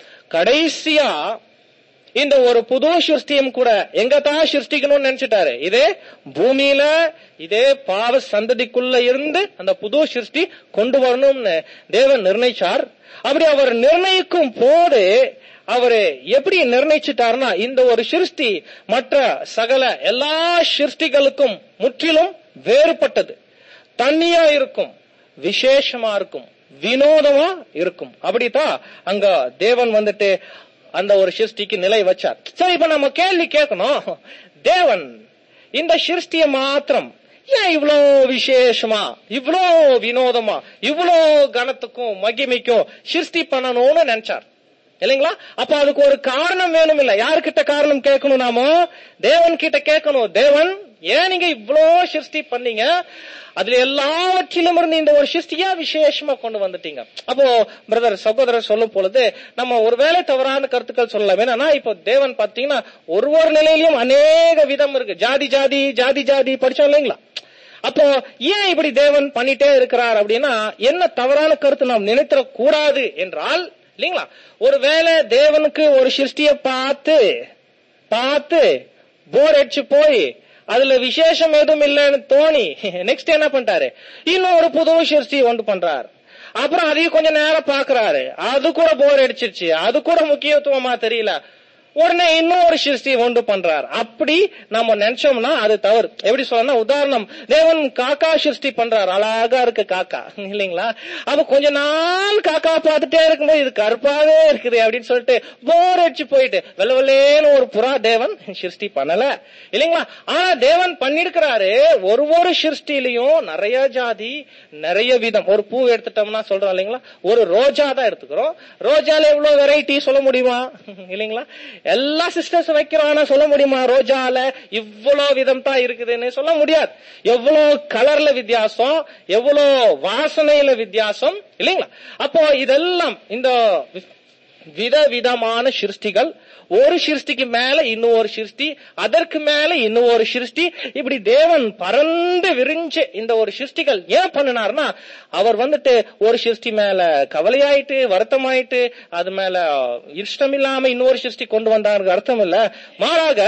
கடைசியா இந்த ஒரு புது சிருஷ்டியும் கூட எங்க தான் சிருஷ்டிக்கணும்னு நினைச்சிட்டாரு இதே பூமியில இதே பாவ சந்ததிக்குள்ள இருந்து அந்த புது சிருஷ்டி கொண்டு வரணும்னு தேவன் நிர்ணயிச்சார் அப்படி அவர் நிர்ணயிக்கும் போது அவரு எப்படி நிர்ணயிச்சிட்டாருன்னா இந்த ஒரு சிருஷ்டி மற்ற சகல எல்லா சிருஷ்டிகளுக்கும் முற்றிலும் வேறுபட்டது தண்ணியா இருக்கும் விசேஷமா இருக்கும் வினோதமா இருக்கும் அப்படித்தான் அங்க தேவன் வந்துட்டு அந்த ஒரு சிருஷ்டிக்கு நிலை வச்சார் சரி இப்ப நம்ம கேள்வி கேட்கணும் தேவன் இந்த சிருஷ்டிய மாத்திரம் ஏன் இவ்வளோ விசேஷமா இவ்வளோ வினோதமா இவ்வளோ கனத்துக்கும் மகிமைக்கும் சிருஷ்டி பண்ணணும்னு நினைச்சார் இல்லைங்களா அப்ப அதுக்கு ஒரு காரணம் வேணும் இல்ல யாருக்கிட்ட காரணம் கேட்கணும் நாம தேவன் கிட்ட கேட்கணும் தேவன் ஏன் நீங்க இவ்வளோ சிருஷ்டி பண்ணீங்க அதுல எல்லாவற்றிலும் இருந்து இந்த ஒரு சிருஷ்டியா விசேஷமா கொண்டு வந்துட்டீங்க அப்போ பிரதர் சகோதரர் சொல்லும் பொழுது நம்ம ஒருவேளை தவறான கருத்துக்கள் சொல்லலாம் என்னன்னா இப்போ தேவன் பாத்தீங்கன்னா ஒரு ஒரு நிலையிலும் அநேக விதம் இருக்கு ஜாதி ஜாதி ஜாதி ஜாதி படிச்சோம் இல்லைங்களா அப்போ ஏன் இப்படி தேவன் பண்ணிட்டே இருக்கிறார் அப்படின்னா என்ன தவறான கருத்து நாம் நினைத்திட கூடாது என்றால் இல்லைங்களா ஒருவேளை தேவனுக்கு ஒரு சிருஷ்டிய பார்த்து பார்த்து போர் அடிச்சு போய் அதுல விசேஷம் எதுவும் இல்லைன்னு தோணி நெக்ஸ்ட் என்ன பண்ணிட்டாரு இன்னும் ஒரு புது சிருஷ்டி ஒன்று பண்றாரு அப்புறம் அதையும் கொஞ்ச நேரம் பாக்குறாரு அது கூட போர் அடிச்சிருச்சு அது கூட முக்கியத்துவமா தெரியல உடனே இன்னும் ஒரு சிருஷ்டி ஒன்று பண்றார் அப்படி நம்ம நினைச்சோம்னா அது தவறு எப்படி சொல்லணும் உதாரணம் தேவன் காக்கா சிருஷ்டி பண்றார் அழகா இருக்கு காக்கா இல்லைங்களா அப்ப கொஞ்ச நாள் காக்கா பார்த்துட்டே இருக்கும்போது இது கருப்பாவே இருக்குது அப்படின்னு சொல்லிட்டு போர் அடிச்சு போயிட்டு வெள்ள வெள்ளேன்னு ஒரு புறா தேவன் சிருஷ்டி பண்ணல இல்லைங்களா ஆனா தேவன் பண்ணிருக்கிறாரு ஒரு ஒரு சிருஷ்டிலையும் நிறைய ஜாதி நிறைய விதம் ஒரு பூ எடுத்துட்டோம்னா சொல்றோம் இல்லைங்களா ஒரு ரோஜா தான் எடுத்துக்கிறோம் ரோஜால எவ்வளவு வெரைட்டி சொல்ல முடியுமா இல்லைங்களா எல்லா சிஸ்டர்ஸ் வைக்கிறோம் சொல்ல முடியுமா ரோஜால இவ்வளவு விதம் தான் இருக்குதுன்னு சொல்ல முடியாது எவ்வளவு கலர்ல வித்தியாசம் எவ்வளவு வாசனையில வித்தியாசம் இல்லைங்களா அப்போ இதெல்லாம் இந்த வித விதமான சிருஷ்டிகள் ஒரு சிருஷ்டிக்கு மேல இன்னும் ஒரு சிருஷ்டி அதற்கு மேல இன்னும் ஒரு சிருஷ்டி இப்படி தேவன் பறந்து விரிஞ்சு இந்த ஒரு சிருஷ்டிகள் ஏன் பண்ணினார்னா அவர் வந்துட்டு ஒரு சிருஷ்டி மேல கவலையாயிட்டு வருத்தமாயிட்டு அது மேல இஷ்டம் இல்லாம இன்னொரு சிருஷ்டி கொண்டு வந்தாருக்கு அர்த்தம் இல்ல மாறாக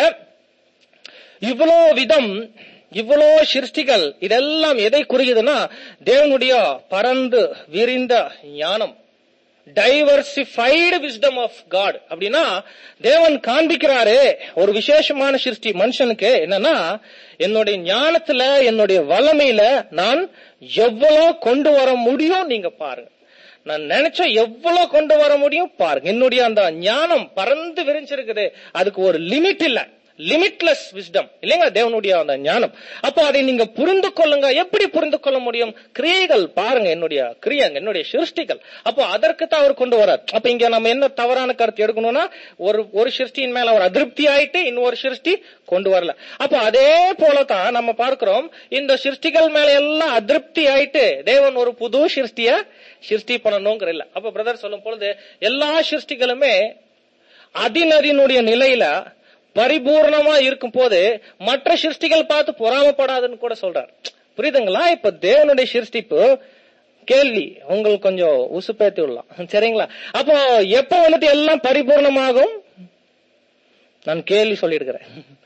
இவ்வளோ விதம் இவ்வளோ சிருஷ்டிகள் இதெல்லாம் எதை குறிக்குதுன்னா தேவனுடைய பறந்து விரிந்த ஞானம் டைவர்சிஃபைடு விஸ்டம் ஆஃப் காட் அப்படின்னா தேவன் காண்பிக்கிறாரு ஒரு விசேஷமான சிருஷ்டி மனுஷனுக்கு என்னன்னா என்னுடைய ஞானத்துல என்னுடைய வல்லமையில நான் எவ்வளவு கொண்டு வர முடியும் நீங்க பாருங்க நான் நினைச்ச எவ்வளவு கொண்டு வர முடியும் பாருங்க என்னுடைய அந்த ஞானம் பறந்து விரிஞ்சிருக்குது அதுக்கு ஒரு லிமிட் இல்ல லிமிட்லெஸ் விஸ்டம் இல்லைங்களா தேவனுடைய அந்த ஞானம் அப்போ அதை நீங்க புரிந்து கொள்ளுங்க எப்படி புரிந்து கொள்ள முடியும் கிரியைகள் பாருங்க என்னுடைய கிரியைங்க என்னுடைய சிருஷ்டிகள் அப்போ அதற்கு தான் அவர் கொண்டு வரார் அப்ப இங்க நம்ம என்ன தவறான கருத்து எடுக்கணும்னா ஒரு ஒரு சிருஷ்டியின் மேல அவர் அதிருப்தி ஆயிட்டு இன்னொரு சிருஷ்டி கொண்டு வரல அப்போ அதே போலதான் நம்ம பார்க்கிறோம் இந்த சிருஷ்டிகள் மேல எல்லாம் அதிருப்தி ஆயிட்டு தேவன் ஒரு புது சிருஷ்டிய சிருஷ்டி பண்ணணுங்கிற இல்ல அப்ப பிரதர் சொல்லும் பொழுது எல்லா சிருஷ்டிகளுமே அதினதினுடைய நிலையில பரிபூர்ணமா இருக்கும் போது மற்ற சிருஷ்டிகள் பார்த்து பொறாமப்படாதுன்னு கூட சொல்றார் புரியுதுங்களா இப்ப தேவனுடைய சிருஷ்டிப்பு கேள்வி உங்களுக்கு கொஞ்சம் உசுப்பேத்தி விடலாம் சரிங்களா அப்போ எப்ப வந்துட்டு எல்லாம் பரிபூர்ணமாகும் நான் கேள்வி சொல்லியிருக்கிறேன்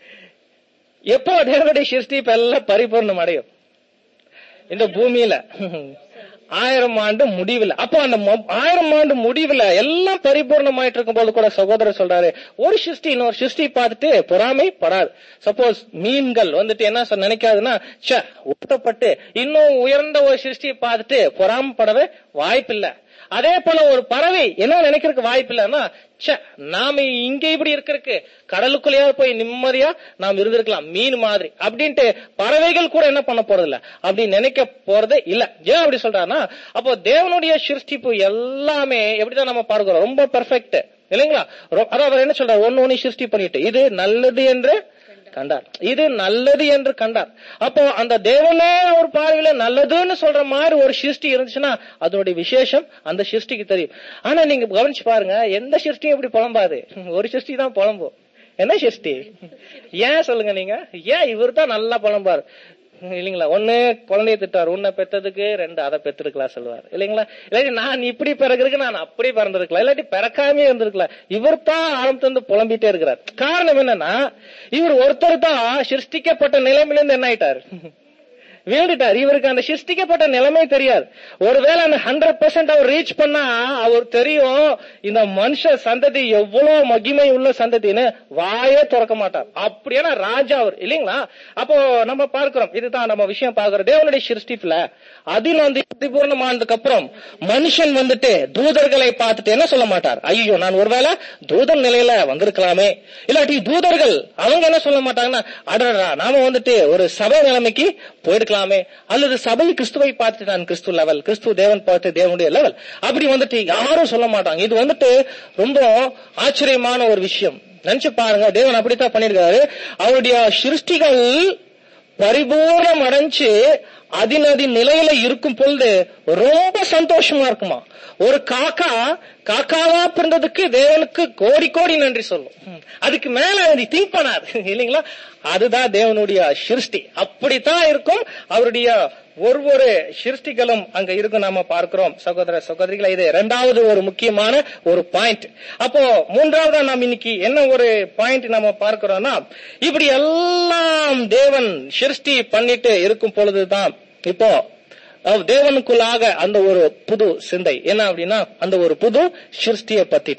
எப்போ தேவனுடைய சிருஷ்டிப்பு எல்லாம் பரிபூர்ணம் அடையும் இந்த பூமியில ஆயிரம் ஆண்டு முடிவில் அப்போ அந்த மொ- ஆயிரம் ஆண்டு முடிவுல எல்லாம் பரிபூர்ணமாயிட்டு இருக்கும் போது கூட சகோதரர் சொல்றாரு ஒரு சிருஷ்டி இன்னொரு சிருஷ்டி பார்த்துட்டு பொறாமை படாது சப்போஸ் மீன்கள் வந்துட்டு என்ன சொ- நினைக்காதுன்னா ச்சே ஊட்டப்பட்டு இன்னும் உயர்ந்த ஒரு சிருஷ்டியை பார்த்துட்டு பொறாமப்படவே வாய்ப்பில்லை அதே போல ஒரு பறவை என்ன நினைக்கிறதுக்கு வாய்ப்பு இல்லைன்னா ச்சே நாம இங்க இப்படி இருக்கிறதுக்கு கடலுக்குள்ளேயாவது போய் நிம்மதியா நாம் இருந்திருக்கலாம் மீன் மாதிரி அப்படின்ட்டு பறவைகள் கூட என்ன பண்ண போறது இல்ல அப்படி நினைக்க போறது இல்ல ஏன் அப்படி சொல்றாருன்னா அப்போ தேவனுடைய சிருஷ்டிப்பு எல்லாமே எப்படிதான் நம்ம பார்க்கிறோம் ரொம்ப பெர்ஃபெக்ட் இல்லைங்களா ரொ- அதான் அவர் என்ன சொல்றாரு ஒன்னு ஒன்னு சிருஷ்டி பண்ணிட்டு இது நல்லது என்று கண்டார் இது நல்லது என்று கண்டார் அப்போ அந்த தேவனே ஒரு பார்வையில நல்லதுன்னு சொல்ற மாதிரி ஒரு சிருஷ்டி இருந்துச்சுன்னா அதோட விசேஷம் அந்த சிருஷ்டிக்கு தெரியும் ஆனா நீங்க கவனிச்சு பாருங்க எந்த சிருஷ்டியும் இப்படி புலம்பாது ஒரு சிருஷ்டி தான் புலம்பும் என்ன சிருஷ்டி ஏன் சொல்லுங்க நீங்க ஏன் இவர் தான் நல்லா புலம்பாரு இல்லைங்களா ஒண்ணு குழந்தைய திட்டார் உன்னை பெத்ததுக்கு ரெண்டு அதை பெத்திருக்கலாம் சொல்லுவார் இல்லைங்களா இல்லாட்டி நான் இப்படி பிறகுறதுக்கு நான் அப்படி பிறந்திருக்கலாம் இல்லாட்டி பிறக்காமே இருந்திருக்கலாம் இவர் தான் ஆரம்பத்துல இருந்து புலம்பிட்டே இருக்கிறார் காரணம் என்னன்னா இவர் ஒருத்தர் தான் சிருஷ்டிக்கப்பட்ட நிலைமையில இருந்து என்ன ஆயிட்டாரு வீழ்ந்துட்டார் இவருக்கு அந்த சிருஷ்டிக்கப்பட்ட நிலைமை தெரியாது ஒருவேளை அந்த ஹண்ட்ரட் பர்சன்ட் அவர் ரீச் பண்ணா அவர் தெரியும் இந்த மனுஷ சந்ததி எவ்வளவு மகிமை உள்ள சந்ததின்னு வாயே திறக்க மாட்டார் அப்படியான ராஜா அவர் இல்லைங்களா அப்போ நம்ம பார்க்கிறோம் இதுதான் நம்ம விஷயம் பார்க்கிறோம் தேவனுடைய சிருஷ்டிப்புல அதில் வந்து பூர்ணமானதுக்கு அப்புறம் மனுஷன் வந்துட்டு தூதர்களை பார்த்துட்டு என்ன சொல்ல மாட்டார் ஐயோ நான் ஒருவேளை தூதர் நிலையில வந்திருக்கலாமே இல்லாட்டி தூதர்கள் அவங்க என்ன சொல்ல மாட்டாங்கன்னா அடடா நாம வந்துட்டு ஒரு சபை நிலைமைக்கு போயிருக்கலாமே அல்லது சபை கிறிஸ்துவை பார்த்துட்டு நான் கிறிஸ்து லெவல் கிறிஸ்து தேவன் பார்த்து தேவனுடைய லெவல் அப்படி வந்துட்டு யாரும் சொல்ல மாட்டாங்க இது வந்துட்டு ரொம்ப ஆச்சரியமான ஒரு விஷயம் நினைச்சு பாருங்க தேவன் அப்படித்தான் பண்ணிருக்காரு அவருடைய சிருஷ்டிகள் பரிபூர்ணம் அடைஞ்சு அதினதி நிலையில இருக்கும் பொழுது ரொம்ப சந்தோஷமா இருக்குமா ஒரு காக்கா காக்காவா பிறந்ததுக்கு தேவனுக்கு கோடி கோடி நன்றி சொல்லும் ம். அதுக்கு மேல அது திங்க் பண்ணாது இல்லைங்களா அதுதான் தேவனுடைய சிருஷ்டி அப்படித்தான் இருக்கும் அவருடைய ஒரு ஒரு சிருஷ்டிகளும் அங்க இருக்கும் நாம பார்க்கிறோம் சகோதர சகோதரிகளை இது இரண்டாவது ஒரு முக்கியமான ஒரு பாயிண்ட் அப்போ மூன்றாவதா நாம் இன்னைக்கு என்ன ஒரு பாயிண்ட் நாம பார்க்கிறோம்னா இப்படி எல்லாம் தேவன் சிருஷ்டி பண்ணிட்டு இருக்கும் பொழுதுதான் இப்போ அஹ், தேவனுக்குள்ளாக அந்த ஒரு புது சிந்தை என்ன அப்படின்னா அந்த ஒரு புது சிருஷ்டியை பத்திட்டு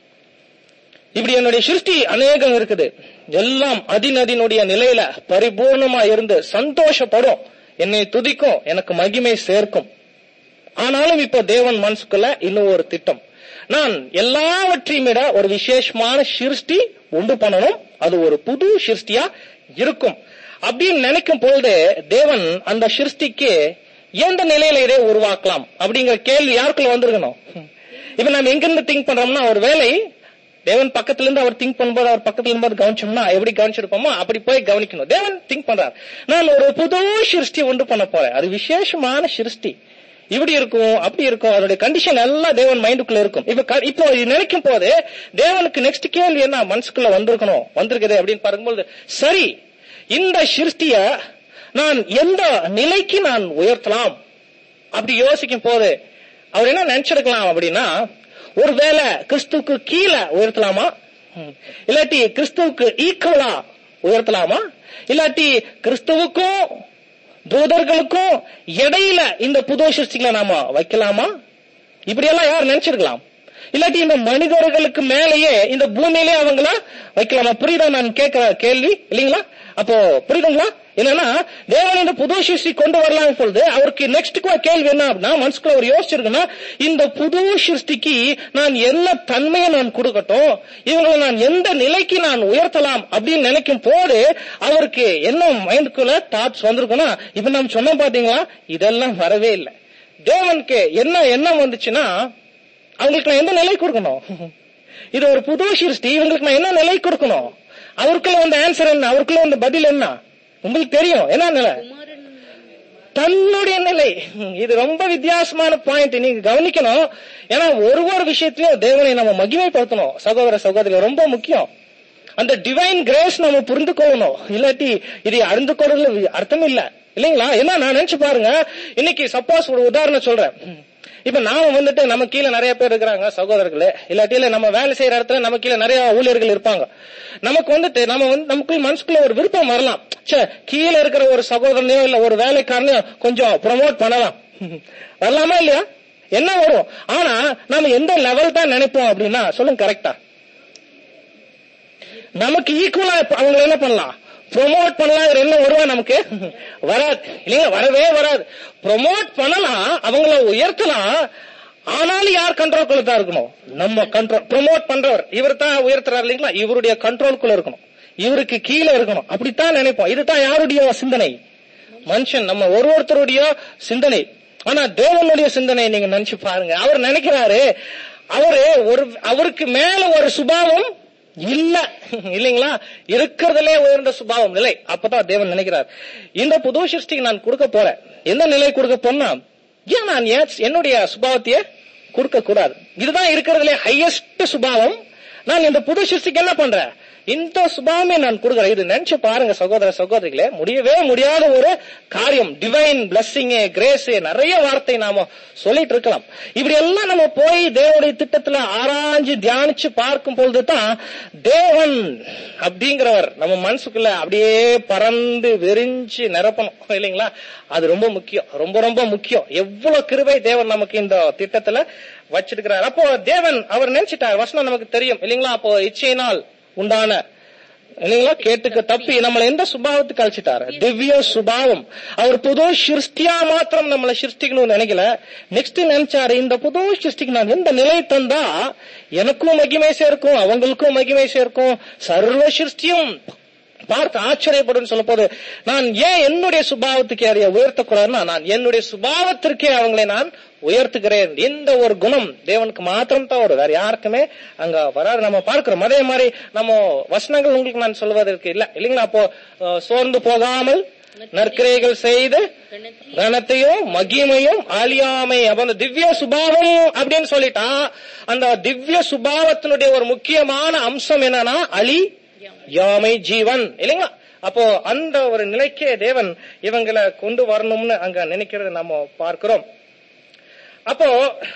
இப்படி என்னுடைய சிருஷ்டி அநேகம் இருக்குது எல்லாம் அதினதினுடைய நிலையில பரிபூர்ணமா இருந்து சந்தோஷப்படும் என்னை துதிக்கும் எனக்கு மகிமை சேர்க்கும் ஆனாலும் இப்போ தேவன் மனசுக்குள்ள இன்னும் ஒரு திட்டம் நான் எல்லாவற்றையும் விட ஒரு விசேஷமான சிருஷ்டி உண்டு பண்ணணும் அது ஒரு புது சிருஷ்டியா இருக்கும் அப்படின்னு நினைக்கும் பொழுது தேவன் அந்த சிருஷ்டிக்கு எந்த நிலையில இதை உருவாக்கலாம் அப்படிங்கிற கேள்வி யாருக்குள்ள வந்திருக்கணும் இப்ப நம்ம எங்க இருந்து திங்க் பண்றோம்னா ஒரு வேலை தேவன் பக்கத்துல இருந்து அவர் திங்க் பண்ணும்போது அவர் பக்கத்துல இருந்து கவனிச்சோம்னா எப்படி கவனிச்சிருப்போமோ அப்படி போய் கவனிக்கணும் தேவன் திங்க் பண்றார் நான் ஒரு புது சிருஷ்டி உண்டு பண்ண போறேன் அது விசேஷமான சிருஷ்டி இப்படி இருக்கும் அப்படி இருக்கும் அதோட கண்டிஷன் எல்லாம் தேவன் மைண்டுக்குள்ள இருக்கும் இப்ப க- இப்போ இது நினைக்கும் போது தேவனுக்கு நெக்ஸ்ட் கேள்வி என்ன மனசுக்குள்ள வந்திருக்கணும் வந்திருக்குது அப்படின்னு பார்க்கும்போது சரி இந்த சிருஷ்டிய நான் எந்த நிலைக்கு நான் உயர்த்தலாம் அப்படி யோசிக்கும் போது அவர் என்ன நினைச்சிருக்கலாம் அப்படின்னா ஒருவேளை கிறிஸ்துவுக்கு கீழே உயர்த்தலாமா ம். இல்லாட்டி கிறிஸ்துவுக்கு ஈக்குவலா உயர்த்தலாமா இல்லாட்டி கிறிஸ்துவுக்கும் தூதர்களுக்கும் இடையில இந்த புது சிருஷ்டிகளை நாம வைக்கலாமா இப்படி எல்லாம் யார் நினைச்சிருக்கலாம் இல்லாட்டி இந்த மனிதர்களுக்கு மேலேயே இந்த பூமியிலே அவங்கள வைக்கலாமா புரியுதா நான் கேட்கிற கேள்வி இல்லைங்களா அப்போ புரியுதுங்களா என்னன்னா தேவன் இந்த புது சிருஷ்டி கொண்டு வரலாம் பொழுது அவருக்கு நெக்ஸ்ட் கேள்வி என்ன அப்படின்னா மனசுக்குள்ள ஒரு யோசிச்சிருக்குன்னா இந்த புது சிருஷ்டிக்கு நான் என்ன தன்மையை நான் கொடுக்கட்டும் இவங்களை நான் எந்த நிலைக்கு நான் உயர்த்தலாம் அப்படின்னு நினைக்கும் போது அவருக்கு என்ன மைண்டுக்குள்ள தாட்ஸ் வந்திருக்குன்னா இப்ப நம்ம சொன்னோம் பாத்தீங்களா இதெல்லாம் வரவே இல்லை தேவனுக்கு என்ன எண்ணம் வந்துச்சுன்னா அவங்களுக்கு நான் எந்த நிலை கொடுக்கணும் இது ஒரு புது சிருஷ்டி இவங்களுக்கு நான் என்ன நிலை கொடுக்கணும் அவருக்குள்ள வந்த ஆன்சர் என்ன அவருக்குள்ள வந்த பதில் என்ன உங்களுக்கு தெரியும் என்ன நிலை குமாரன் தன்னுடைய நிலை இது ரொம்ப வித்தியாசமான பாயிண்ட் நீங்க கவனிக்கணும் ஏன்னா ஒரு ஒரு விஷயத்திலயும் தேவனை நம்ம மகிமைப்படுத்தணும் சகோதர சகோதரி ரொம்ப முக்கியம் அந்த டிவைன் கிரேஸ் நம்ம புரிந்து கொள்ளணும் இல்லாட்டி இதை அறிந்து கொள்றதுல அர்த்தம் இல்ல இல்லைங்களா என்ன நான் நினைச்சு பாருங்க இன்னைக்கு சப்போஸ் ஒரு உதாரணம் சொல்றேன் இப்ப நாம வந்துட்டு நம்ம கீழே நிறைய பேர் இருக்கிறாங்க சகோதரர்களே இல்லாட்டி இல்ல நம்ம வேலை செய்யற இடத்துல நம்ம கீழே நிறைய ஊழியர்கள் இருப்பாங்க நமக்கு வந்துட்டு நம்ம வந்து நமக்குள்ள மனசுக்குள்ள ஒரு விருப்பம் வரலாம் ச்சே கீழே இருக்கிற ஒரு சகோதரனையோ இல்ல ஒரு வேலைக்காரனையோ கொஞ்சம் ப்ரமோட் பண்ணலாம் வரலாமா இல்லையா என்ன வரும் ஆனா நாம எந்த லெவல் தான் நினைப்போம் அப்படின்னா சொல்லுங்க கரெக்டா நமக்கு ஈக்குவலா அவங்க என்ன பண்ணலாம் ப்ரொமோட் பண்ணலாம் இதுல என்ன வருவா நமக்கு வராது இல்லைங்களா வரவே வராது ப்ரொமோட் பண்ணலாம் அவங்கள உயர்த்தலாம் ஆனாலும் யார் கண்ட்ரோல்குள்ள தான் இருக்கணும் நம்ம கண்ட்ரோல் ப்ரொமோட் பண்றவர் இவர் தான் உயர்த்துறாரு இல்லைங்களா இவருடைய கண்ட்ரோல்குள்ள இருக்கணும் இவருக்கு கீழே இருக்கணும் அப்படித்தான் நினைப்போம் இதுதான் யாருடைய சிந்தனை மனுஷன் நம்ம ஒரு ஒருத்தருடைய சிந்தனை ஆனா தேவனுடைய சிந்தனை நீங்க நினைச்சு பாருங்க அவர் நினைக்கிறாரு அவரு ஒரு அவருக்கு மேல ஒரு சுபாவம் இல்ல இல்லைங்களா இருக்கிறதுலே உயர்ந்த சுபாவம் நிலை அப்பதான் தேவன் நினைக்கிறார் இந்த புது சிருஷ்டிக்கு நான் கொடுக்க போறேன் எந்த நிலை கொடுக்க போனா ஏன் நான் ஏன் என்னுடைய சுபாவத்தையே கொடுக்க கூடாது இதுதான் இருக்கிறதுலே ஹையஸ்ட் சுபாவம் நான் இந்த புது சிருஷ்டிக்கு என்ன பண்றேன் இந்த சுபாவமே நான் கொடுக்குறேன் இது நினைச்சு பாருங்க சகோதர சகோதரிகளே முடியவே முடியாத ஒரு காரியம் டிவைன் பிளஸ்ஸிங் கிரேஸ் நிறைய வார்த்தை நாம சொல்லிட்டு இருக்கலாம் இப்படி எல்லாம் நம்ம போய் தேவனுடைய திட்டத்துல ஆராய்ஞ்சு தியானிச்சு பார்க்கும் பொழுதுதான் தேவன் அப்படிங்கிறவர் நம்ம மனசுக்குள்ள அப்படியே பறந்து விரிஞ்சு நிரப்பணும் இல்லைங்களா அது ரொம்ப முக்கியம் ரொம்ப ரொம்ப முக்கியம் எவ்வளவு கிருபை தேவன் நமக்கு இந்த திட்டத்துல வச்சிருக்கிறார் அப்போ தேவன் அவர் நினைச்சிட்டார் வசனம் நமக்கு தெரியும் இல்லைங்களா அப்போ இச்சையினால் உண்டான இல்லைங்களா கேட்டுக்கு தப்பி நம்மள எந்த சுபாவத்துக்கு அழைச்சிட்டாரு திவ்ய சுபாவம் அவர் புது சிருஷ்டியா மாத்திரம் நம்மள சிருஷ்டிக்கணும்னு நினைக்கல நெக்ஸ்ட் நினைச்சாரு இந்த புது சிருஷ்டிக்கு நான் எந்த நிலை தந்தா எனக்கும் மகிமை சேர்க்கும் அவங்களுக்கும் மகிமை சேர்க்கும் சர்வ சிருஷ்டியும் பார்த்து ஆச்சரியப்படும் சொல்ல போது நான் ஏன் என்னுடைய சுபாவத்துக்கு யாரைய உயர்த்தக்கூடாதுன்னா நான் என்னுடைய சுபாவத்திற்கே அவங்களை நான் உயர்த்துகிறேன் இந்த ஒரு குணம் தேவனுக்கு மாத்திரம் தான் வரும் வேற யாருக்குமே அங்க வராது நம்ம பார்க்கிறோம் அதே மாதிரி நம்ம வசனங்கள் உங்களுக்கு நான் சொல்வதற்கு இல்ல இல்லைங்களா அப்போ அஹ், சோர்ந்து போகாமல் நற்கிரைகள் செய்து கனத்தையும் மகிமையும் ஆலியாமை அப்ப அந்த திவ்ய சுபாவம் அப்படின்னு சொல்லிட்டா அந்த திவ்ய சுபாவத்தினுடைய ஒரு முக்கியமான அம்சம் என்னன்னா அலி யாமை ஜீவன் இல்லைங்களா அப்போ அந்த ஒரு நிலைக்கே தேவன் இவங்களை கொண்டு வரணும்னு அங்க நினைக்கிறது நம்ம பார்க்கிறோம் அப்போ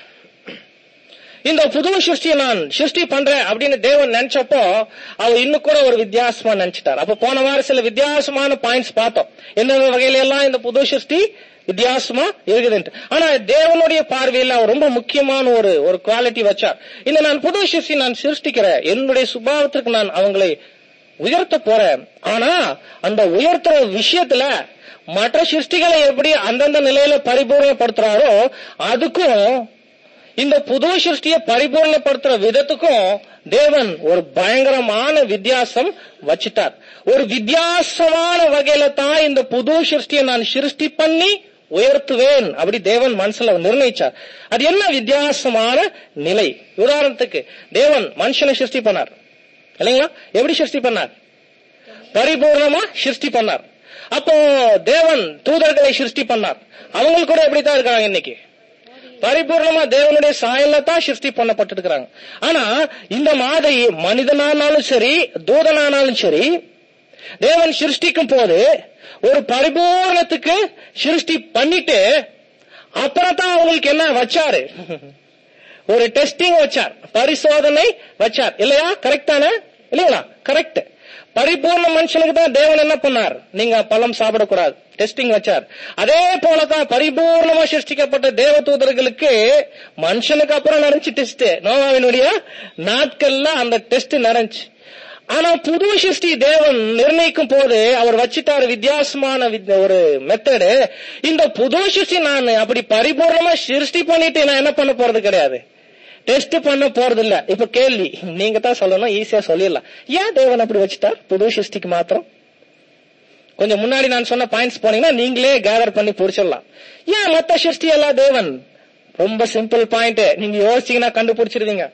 இந்த புது சிருஷ்டியை நான் சிருஷ்டி பண்றேன் அப்படின்னு தேவன் நினைச்சப்போ அவர் இன்னும் கூட ஒரு வித்தியாசமா நினைச்சிட்டார் அப்ப போன வாரம் சில வித்தியாசமான பாயிண்ட்ஸ் பார்த்தோம் எந்தெந்த வகையில எல்லாம் இந்த புது சிருஷ்டி வித்தியாசமா இருக்குதுன்ட்டு ஆனா தேவனுடைய பார்வையில் அவர் ரொம்ப முக்கியமான ஒரு ஒரு குவாலிட்டி வச்சார் இந்த நான் புது சிருஷ்டி நான் சிருஷ்டிக்கிறேன் என்னுடைய சுபாவத்திற்கு நான் அவங்களை உயர்த்த போறேன் ஆனா அந்த உயர்த்துற விஷயத்துல மற்ற சிருஷ்டிகளை எப்படி அந்தந்த நிலையில பரிபூர்ணப்படுத்துறாரோ அதுக்கும் இந்த புது சிருஷ்டியை பரிபூர்ணப்படுத்துற விதத்துக்கும் தேவன் ஒரு பயங்கரமான வித்தியாசம் வச்சிட்டார் ஒரு வித்தியாசமான வகையில தான் இந்த புது சிருஷ்டியை நான் சிருஷ்டி பண்ணி உயர்த்துவேன் அப்படி தேவன் மனசுல நிர்ணயிச்சார் அது என்ன வித்தியாசமான நிலை உதாரணத்துக்கு தேவன் மனுஷனை சிருஷ்டி பண்ணார் இல்லைங்களா எப்படி சிருஷ்டி பண்ணார் பரிபூர்ணமா சிருஷ்டி பண்ணார் அப்போ தேவன் தூதர்களை சிருஷ்டி பண்ணார் அவங்க கூட எப்படித்தான் இருக்காங்க இன்னைக்கு பரிபூர்ணமா தேவனுடைய சாயல்ல தான் சிருஷ்டி பண்ணப்பட்டிருக்கிறாங்க ஆனா இந்த மாதிரி மனிதனானாலும் சரி தூதனானாலும் சரி தேவன் சிருஷ்டிக்கும் போது ஒரு பரிபூர்ணத்துக்கு சிருஷ்டி பண்ணிட்டு அப்புறம் தான் அவங்களுக்கு என்ன வச்சாரு ஒரு டெஸ்டிங் வச்சார் பரிசோதனை வச்சார் இல்லையா கரெக்டான இல்லைங்களா கரெக்ட் பரிபூர்ண மனுஷனுக்கு தான் தேவன் என்ன பண்ணார் நீங்க பழம் சாப்பிடக்கூடாது டெஸ்டிங் வச்சார் அதே போலதான் பரிபூர்ணமா சிருஷ்டிக்கப்பட்ட தேவ தூதர்களுக்கு மனுஷனுக்கு அப்புறம் நடந்துச்சு டெஸ்ட் நோவாவினுடைய நாட்கள்ல அந்த டெஸ்ட் நடந்துச்சு ஆனா புது சிருஷ்டி தேவன் நிர்ணயிக்கும் போது அவர் வச்சிட்டாரு வித்தியாசமான வித்- ஒரு மெத்தடு இந்த புது சிருஷ்டி நான் அப்படி பரிபூர்ணமா சிருஷ்டி பண்ணிட்டு நான் என்ன பண்ண போறது கிடையாது டெஸ்ட் பண்ண போறது இல்ல இப்ப கேள்வி நீங்க தான் சொல்லணும் ஈஸியா சொல்லிடலாம் ஏன் தேவன் அப்படி வச்சுட்டார் புது சிருஷ்டிக்கு மாத்திரம் கொஞ்சம் முன்னாடி நான் சொன்ன பாயிண்ட்ஸ் போனீங்கன்னா நீங்களே கேதர் பண்ணி புடிச்சிடலாம் ஏன் மத்த சிருஷ்டி எல்லாம் தேவன் ரொம்ப சிம்பிள் பாயிண்ட் நீங்க யோசிச்சீங்கன்னா கண்டுபிடிச்சிருவீங்க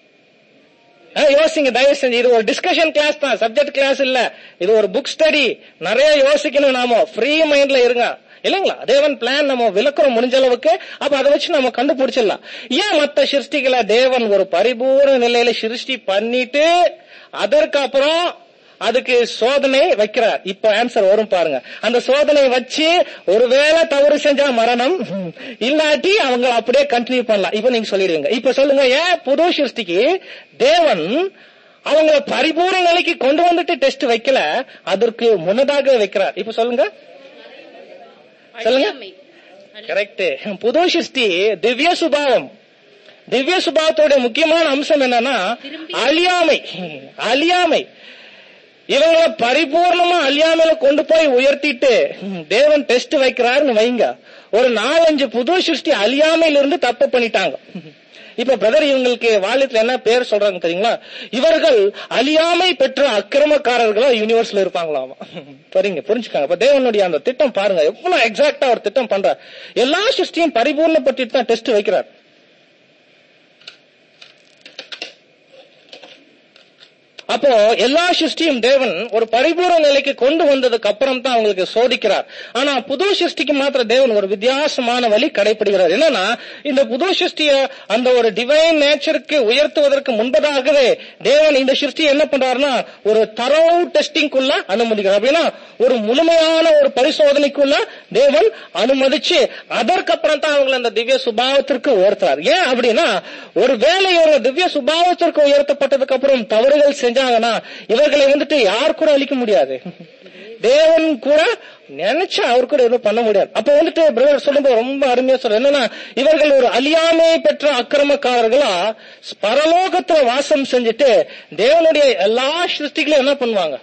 ஆ, யோசிங்க தயவு செஞ்சு இது ஒரு டிஸ்கஷன் கிளாஸ் தான் சப்ஜெக்ட் கிளாஸ் இல்ல இது ஒரு புக் ஸ்டடி நிறைய யோசிக்கணும் நாம ஃப்ரீ மைண்ட்ல இருங்க இல்லைங்களா தேவன் பிளான் நம்ம விளக்குறோம் முடிஞ்ச அளவுக்கு அப்ப அதை வச்சு நம்ம கண்டுபிடிச்சிடலாம் ஏன் மத்த சிருஷ்டிகளை தேவன் ஒரு பரிபூர்ண நிலையில சிருஷ்டி பண்ணிட்டு அதற்கு அப்புறம் அதுக்கு சோதனை வைக்கிறார் இப்ப ஆன்சர் வரும் பாருங்க அந்த சோதனை வச்சு ஒருவேளை தவறு செஞ்சா மரணம் இல்லாட்டி அவங்க அப்படியே கண்டினியூ பண்ணலாம் இப்ப நீங்க சொல்லிடுவீங்க இப்ப சொல்லுங்க ஏன் புது சிருஷ்டிக்கு தேவன் அவங்கள பரிபூர்ண நிலைக்கு கொண்டு வந்துட்டு டெஸ்ட் வைக்கல அதற்கு முன்னதாக வைக்கிறார் இப்ப சொல்லுங்க சொல்லுங்க. அழியாமை. கரெக்ட் புது சிருஷ்டி திவ்ய சுபாவம் திவ்ய சுபாவத்தோட முக்கியமான அம்சம் என்னன்னா திரும்பி- அழியாமை அழியாமை இவங்கள பரிபூர்ணமா அழியாமையில கொண்டு போய் உயர்த்திட்டு தேவன் டெஸ்ட் வைக்கிறாருன்னு வைங்க ஒரு நாலஞ்சு புது சிருஷ்டி அழியாமையில இருந்து தப்பு பண்ணிட்டாங்க இப்ப பிரதர் இவங்களுக்கு வாலியத்துல என்ன பேர் சொல்றாங்க தெரியுங்களா இவர்கள் அழியாமை பெற்ற அக்கிரமக்காரர்களா யூனிவர்ஸ்ல இருப்பாங்களாம் சரிங்க புரிஞ்சுக்காங்க இப்ப தேவனுடைய அந்த திட்டம் பாருங்க எவ்வளவு எக்ஸாக்டா ஒரு திட்டம் பண்றார் எல்லா சிருஷ்டியும் பரிபூர்ணப்பட்டுட்டு தான் டெஸ்ட் வைக்கிறார் அப்போ எல்லா சிருஷ்டியும் தேவன் ஒரு பரிபூர்ண நிலைக்கு கொண்டு வந்ததுக்கு அப்புறம் தான் அவங்களுக்கு சோதிக்கிறார் ஆனா புது சிருஷ்டிக்கு மாத்திர தேவன் ஒரு வித்தியாசமான வழி கடைபிடிக்கிறார் என்னன்னா இந்த புது சிருஷ்டிய அந்த ஒரு டிவைன் நேச்சருக்கு உயர்த்துவதற்கு முன்பதாகவே தேவன் இந்த சிருஷ்டியை என்ன பண்றாருன்னா ஒரு தரவு டெஸ்டிங்குள்ள அனுமதிக்கிறார் அப்படின்னா ஒரு முழுமையான ஒரு பரிசோதனைக்குள்ள தேவன் அனுமதிச்சு அதற்கப்புறம் தான் அவங்களை அந்த திவ்ய சுபாவத்திற்கு உயர்த்துறார் ஏன் அப்படின்னா ஒரு வேலை இவங்க திவ்ய சுபாவத்திற்கு உயர்த்தப்பட்டதுக்கு அப்புறம் தவறுகள் செஞ்சாங்கன்னா இவர்களை வந்துட்டு யார் கூட அழிக்க முடியாது தேவன் கூட நினைச்சா அவர் கூட எதுவும் பண்ண முடியாது அப்ப வந்துட்டு பிரதர் சொல்லும்போது ரொம்ப அருமையா சொல்ற என்னன்னா இவர்கள் ஒரு அழியாமை பெற்ற அக்கிரமக்காரர்களா பரலோகத்துல வாசம் செஞ்சுட்டு தேவனுடைய எல்லா சிருஷ்டிகளையும் என்ன பண்ணுவாங்க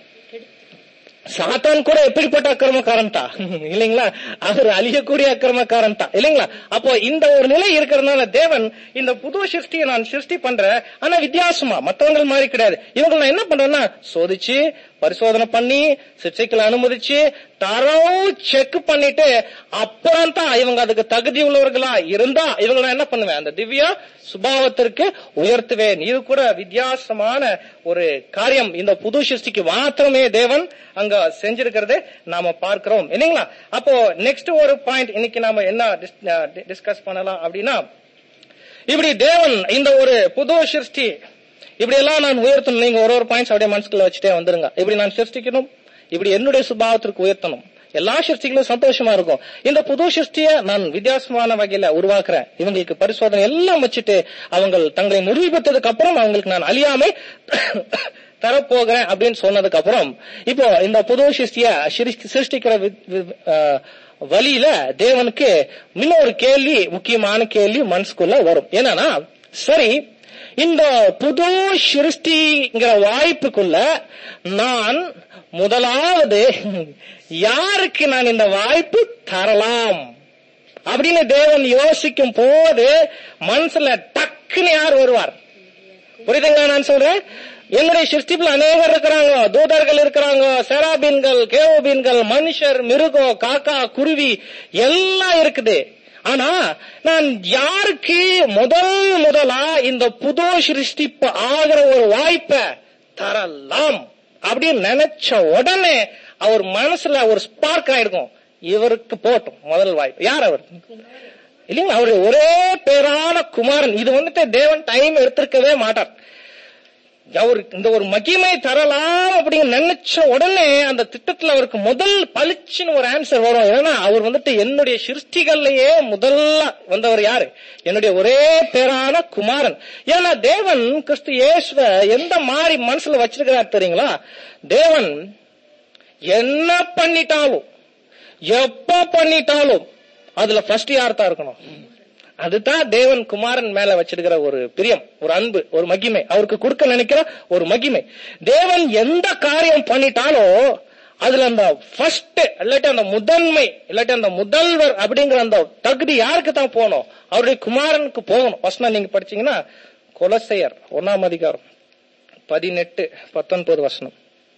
சாத்தான் கூட எப்படிப்பட்ட அக்கிரமக்காரன் தான் இல்லைங்களா அவர் அழியக்கூடிய அக்கிரமக்காரன் தான் இல்லைங்களா அப்போ இந்த ஒரு நிலை இருக்கிறதுனால தேவன் இந்த புது சிருஷ்டியை நான் சிருஷ்டி பண்றேன் ஆனா வித்தியாசமா மத்தவங்க மாதிரி கிடையாது இவங்க நான் என்ன பண்றேன்னா சோதிச்சு பரிசோதனை பண்ணி சிகிச்சைகளை அனுமதிச்சு தரவு செக் பண்ணிட்டு அப்புறம் தான் இவங்க அதுக்கு தகுதி உள்ளவர்களா இருந்தா இவங்க நான் என்ன பண்ணுவேன் அந்த திவ்யா சுபாவத்திற்கு உயர்த்துவேன் இது கூட வித்தியாசமான ஒரு காரியம் இந்த புது சிருஷ்டிக்கு மாத்திரமே தேவன் அங்க செஞ்சிருக்கிறத நாம பார்க்கிறோம் இல்லைங்களா அப்போ நெக்ஸ்ட் ஒரு பாயிண்ட் இன்னைக்கு நாம என்ன டிஸ்கஸ் பண்ணலாம் அப்படின்னா இப்படி தேவன் இந்த ஒரு புது சிருஷ்டி இப்படி எல்லாம் நான் உயர்த்தணும் நீங்க ஒரு ஒரு பாயிண்ட்ஸ் அப்படியே மனசுக்குள்ள வச்சுட்டே வந்துருங்க இப்படி நான் சிருஷ்டிக்கணும் இப்படி என்னுடைய சுபாவத்திற்கு உயர்த்தணும் எல்லா சிருஷ்டிகளும் சந்தோஷமா இருக்கும் இந்த புது சிருஷ்டிய நான் வித்தியாசமான வகையில உருவாக்குறேன் இவங்களுக்கு பரிசோதனை எல்லாம் வச்சுட்டு அவங்க தங்களை நிரூபித்ததுக்கு அப்புறம் அவங்களுக்கு நான் அழியாமை தரப்போகிறேன் அப்படின்னு சொன்னதுக்கு அப்புறம் இப்போ இந்த புது சிருஷ்டிய சிருஷ்டி- சிருஷ்டிக்கிற வி- வி- ஆஹ், வழியில தேவனுக்கு இன்னொரு கேள்வி முக்கியமான கேள்வி மனசுக்குள்ள வரும் என்னன்னா சரி இந்த புது சிருஷ்டிங்கிற வாய்ப்புக்குள்ள நான் முதலாவது யாருக்கு நான் இந்த வாய்ப்பு தரலாம் அப்படின்னு தேவன் யோசிக்கும் போது மனசுல டக்குன்னு யார் வருவார் புரியுதுங்களா நான் சொல்றேன் என்னுடைய சிருஷ்டிப்புல அநேகர் இருக்கிறாங்க தூதர்கள் இருக்கிறாங்க செராபீன்கள் கேவோபீன்கள் மனுஷர் மிருகம் காக்கா குருவி எல்லாம் இருக்குது ஆனா நான் யாருக்கு முதல் முதலா இந்த புது சிருஷ்டிப்பு ஆகிற ஒரு வாய்ப்பை தரலாம் அப்படின்னு நினைச்ச உடனே அவர் மனசுல ஒரு ஸ்பார்க் ஆயிருக்கும் இவருக்கு போட்டும் முதல் வாய்ப்பு யார் அவர் இல்லைங்களா அவரு ஒரே பேரான குமாரன் இது வந்துட்டு தேவன் டைம் எடுத்திருக்கவே மாட்டார் அவர் இந்த ஒரு மகிமை தரலாம் அப்படின்னு நினைச்ச உடனே அந்த திட்டத்துல அவருக்கு முதல் பளிச்சுன்னு ஒரு ஆன்சர் வரும் ஏன்னா அவர் வந்துட்டு என்னுடைய சிருஷ்டிகள்லயே முதல்ல வந்தவர் யாரு என்னுடைய ஒரே பேரான குமாரன் ஏன்னா தேவன் கிறிஸ்து இயேசுவ எந்த மாதிரி மனசுல வச்சிருக்கிறார் தெரியுங்களா தேவன் என்ன பண்ணிட்டாலும் எப்ப பண்ணிட்டாலும் அதுல ஃபர்ஸ்ட் யார் தான் இருக்கணும் அதுதான் தேவன் குமாரன் மேல வச்சிருக்கிற ஒரு பிரியம் ஒரு அன்பு ஒரு மகிமை அவருக்கு கொடுக்க நினைக்கிற ஒரு மகிமை தேவன் எந்த காரியம் பண்ணிட்டாலும் அதுல அந்த ஃபர்ஸ்ட் இல்லாட்டி அந்த முதன்மை இல்லாட்டி அந்த முதல்வர் அப்படிங்கிற அந்த தகுதி யாருக்கு தான் போகணும் அவருடைய குமாரனுக்கு போகணும் ஃபர்ஸ்ட் நீங்க படிச்சீங்கன்னா கொலசையர் ஒன்னாம் அதிகாரம் பதினெட்டு பத்தொன்பது வசனம்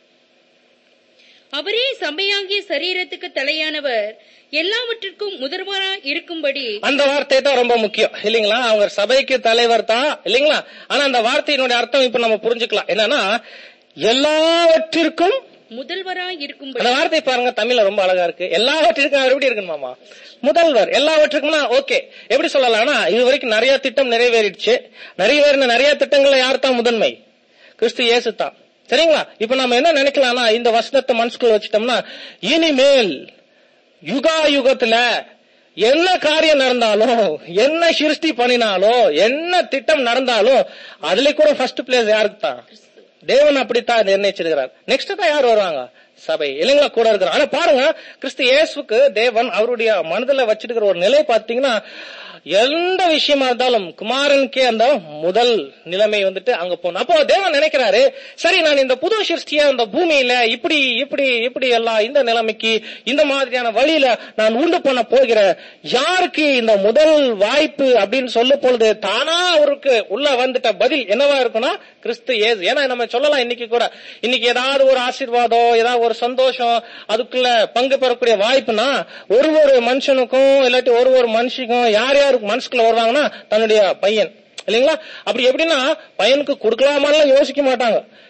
அவரே சபையாகிய சரீரத்துக்கு தலையானவர் எல்லாவற்றிற்கும் முதல்வரா இருக்கும்படி அந்த வார்த்தை தான் ரொம்ப முக்கியம் இல்லைங்களா அவங்க சபைக்கு தலைவர் தான் இல்லைங்களா ஆனா அந்த வார்த்தையினுடைய அர்த்தம் இப்ப நம்ம புரிஞ்சுக்கலாம் என்னன்னா எல்லாவற்றிற்கும் முதல்வரா இருக்கும்படி அந்த வார்த்தை பாருங்க தமிழ்ல ரொம்ப அழகா இருக்கு எல்லாவற்றிற்கும் அவர் எப்படி இருக்கணும் மாமா முதல்வர் எல்லாவற்றுக்கும்னா ஓகே எப்படி சொல்லலாம்னா இது வரைக்கும் நிறைய திட்டம் நிறைவேறிடுச்சு நிறைவேறின நிறைய திட்டங்கள்ல யார் தான் முதன்மை கிறிஸ்து இயேசு தான் சரிங்களா இப்ப நம்ம என்ன நினைக்கலாம்னா இந்த வசனத்தை மனசுக்குள்ள வச்சுட்டோம்னா இனிமேல் யுகா யுகத்துல என்ன காரியம் நடந்தாலும் என்ன சிருஷ்டி பண்ணினாலும் என்ன திட்டம் நடந்தாலும் அதுல கூட ஃபர்ஸ்ட் பிளேஸ் யாருக்கு தான் தேவன் அப்படித்தான் நிர்ணயிச்சிருக்கிறார் நெக்ஸ்ட் தான் யார் வருவாங்க சபை இல்லைங்களா கூட இருக்கிறாங்க ஆனா பாருங்க கிறிஸ்து இயேசுக்கு தேவன் அவருடைய மனதுல வச்சிருக்கிற ஒரு நிலை பார்த்தீங்கன்னா எந்த விஷயமா இருந்தாலும் குமாரனுக்கே அந்த முதல் நிலைமை வந்துட்டு அங்க போகணும் அப்போ தேவன் நினைக்கிறாரு சரி நான் இந்த புது சிருஷ்டியா இந்த பூமியில இப்படி இப்படி இப்படி எல்லாம் இந்த நிலைமைக்கு இந்த மாதிரியான வழியில நான் உண்டு பண்ண போகிறேன் யாருக்கு இந்த முதல் வாய்ப்பு அப்படின்னு சொல்லும் பொழுது தானா அவருக்கு உள்ள வந்துட்ட பதில் என்னவா இருக்கும்னா கிறிஸ்து ஏசு ஏன்னா நம்ம சொல்லலாம் இன்னைக்கு கூட இன்னைக்கு ஏதாவது ஒரு ஆசீர்வாதம் ஏதாவது ஒரு சந்தோஷம் அதுக்குள்ள பங்கு பெறக்கூடிய வாய்ப்புனா ஒரு ஒரு மனுஷனுக்கும் இல்லாட்டி ஒரு ஒரு மனுஷிக்கும் யார் யாருக்கு மனசுக்குள்ள வருவாங்கன்னா தன்னுடைய பையன் இல்லைங்களா அப்படி எப்படின்னா பையனுக்கு கொடுக்கலாமான்னு யோசிக்க மாட்டாங்க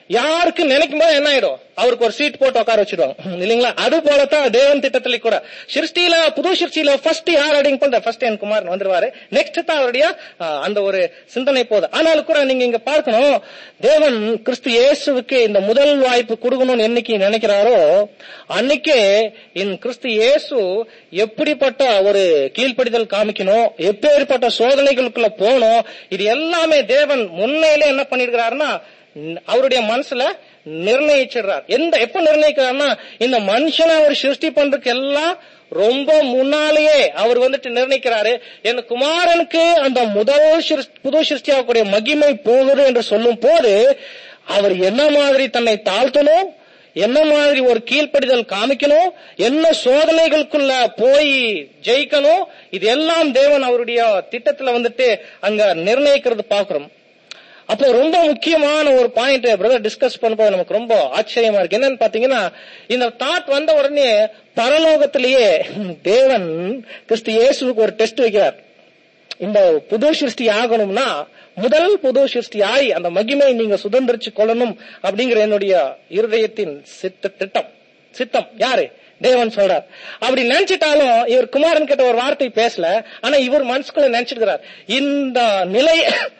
யாருக்கு நினைக்கும் போது என்ன ஆயிடும் அவருக்கு ஒரு சீட் போட்டு உட்கார வச்சிடுவாங்க இல்லைங்களா அது போலதான் தேவன் திட்டத்துல கூட சிருஷ்டியில புது சிருஷ்டியில ஃபர்ஸ்ட் யார் அடிங்க பண்ற ஃபர்ஸ்ட் என் குமாரன் வந்துருவாரு நெக்ஸ்ட் தான் அவருடைய ஆஹ், அந்த ஒரு சிந்தனை போகுது ஆனாலும் கூட நீங்க இங்க பார்க்கணும் தேவன் கிறிஸ்து இயேசுவுக்கு இந்த முதல் வாய்ப்பு கொடுக்கணும்னு என்னைக்கு நினைக்கிறாரோ அன்னைக்கே இந்த கிறிஸ்து இயேசு எப்படிப்பட்ட ஒரு கீழ்ப்படிதல் காமிக்கணும் எப்பேற்பட்ட சோதனைகளுக்குள்ள போகணும் இது எல்லாமே தேவன் முன்னையிலே என்ன பண்ணிருக்கிறாருன்னா ந- அவருடைய மனசுல நிர்ணயிச்சிடுறார் எந்த எப்ப நிர்ணயிக்கிறார்னா இந்த மனுஷனை அவர் சிருஷ்டி பண்றதுக்கு எல்லாம் ரொம்ப முன்னாலேயே அவர் வந்துட்டு நிர்ணயிக்கிறாரு என் குமாரனுக்கு அந்த முதல் சிருஷ்டி- புது சிருஷ்டியாகக்கூடிய மகிமை போகுது என்று சொல்லும் போது அவர் என்ன மாதிரி தன்னை தாழ்த்தணும் என்ன மாதிரி ஒரு கீழ்ப்படிதல் காமிக்கணும் என்ன சோதனைகளுக்குள்ள போய் ஜெயிக்கணும் இது எல்லாம் தேவன் அவருடைய திட்டத்துல வந்துட்டு அங்க நிர்ணயிக்கிறது பாக்குறோம் அப்போ ரொம்ப முக்கியமான ஒரு பாயிண்ட் பிரதர் டிஸ்கஸ் பண்ணும்போது நமக்கு ரொம்ப ஆச்சரியமா இருக்கு என்னன்னு பாத்தீங்கன்னா இந்த தாட் வந்த உடனே பரலோகத்திலேயே தேவன் கிறிஸ்து இயேசுவுக்கு ஒரு டெஸ்ட் வைக்கிறார் இந்த புது சிருஷ்டி ஆகணும்னா முதல் புது சிருஷ்டி ஆகி அந்த மகிமை நீங்க சுதந்திரிச்சு கொள்ளணும் அப்படிங்கிற என்னுடைய இருதயத்தின் சித்த திட்டம் சித்தம் யாரு தேவன் சொல்றார் அப்படி நினைச்சிட்டாலும் இவர் குமாரன் கிட்ட ஒரு வார்த்தை பேசல ஆனா இவர் மனசுக்குள்ள நினைச்சிருக்கிறார் இந்த நிலை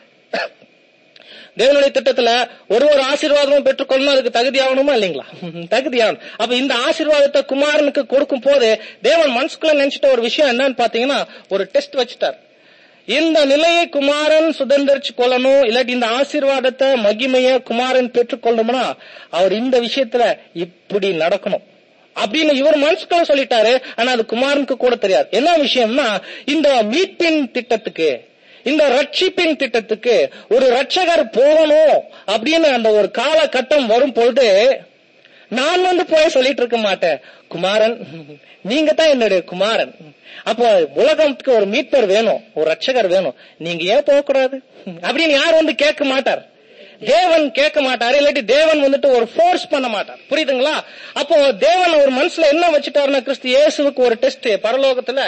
தேவனுடைய திட்டத்துல ஒரு ஒரு ஆசீர்வாதமும் பெற்றுக்கொள்ளணும் அதுக்கு தகுதி ஆகணுமா இல்லைங்களா தகுதி ஆகணும் அப்ப இந்த ஆசீர்வாதத்தை குமாரனுக்கு கொடுக்கும் போது தேவன் மனசுக்குள்ள நினைச்சிட்ட ஒரு விஷயம் என்னன்னு பாத்தீங்கன்னா ஒரு டெஸ்ட் வச்சுட்டார் இந்த நிலையை குமாரன் சுதந்திரிச்சு கொள்ளணும் இல்லாட்டி இந்த ஆசீர்வாதத்தை மகிமைய குமாரன் பெற்றுக்கொள்ளணும்னா அவர் இந்த விஷயத்துல இப்படி நடக்கணும் அப்படின்னு இவர் மனசுக்குள்ள சொல்லிட்டாரு ஆனா அது குமாரனுக்கு கூட தெரியாது என்ன விஷயம்னா இந்த மீட்பின் திட்டத்துக்கு இந்த ரட்சிப்பின் திட்டத்துக்கு ஒரு ரட்சகர் போகணும் அப்படின்னு அந்த ஒரு காலகட்டம் வரும் பொழுது நான் வந்து போய் சொல்லிட்டு இருக்க மாட்டேன் குமாரன் நீங்க தான் என்னுடைய குமாரன் அப்போ உலகத்துக்கு ஒரு மீட்பர் வேணும் ஒரு ரட்சகர் வேணும் நீங்க ஏன் போகக்கூடாது அப்படின்னு யார் வந்து கேட்க மாட்டார் தேவன் கேட்க மாட்டாரு இல்லாட்டி தேவன் வந்துட்டு ஒரு ஃபோர்ஸ் பண்ண மாட்டார் புரியுதுங்களா அப்போ தேவன் ஒரு மனசுல என்ன வச்சுட்டாருன்னா கிறிஸ்து இயேசுவுக்கு ஒரு டெஸ்ட் பரலோகத்துல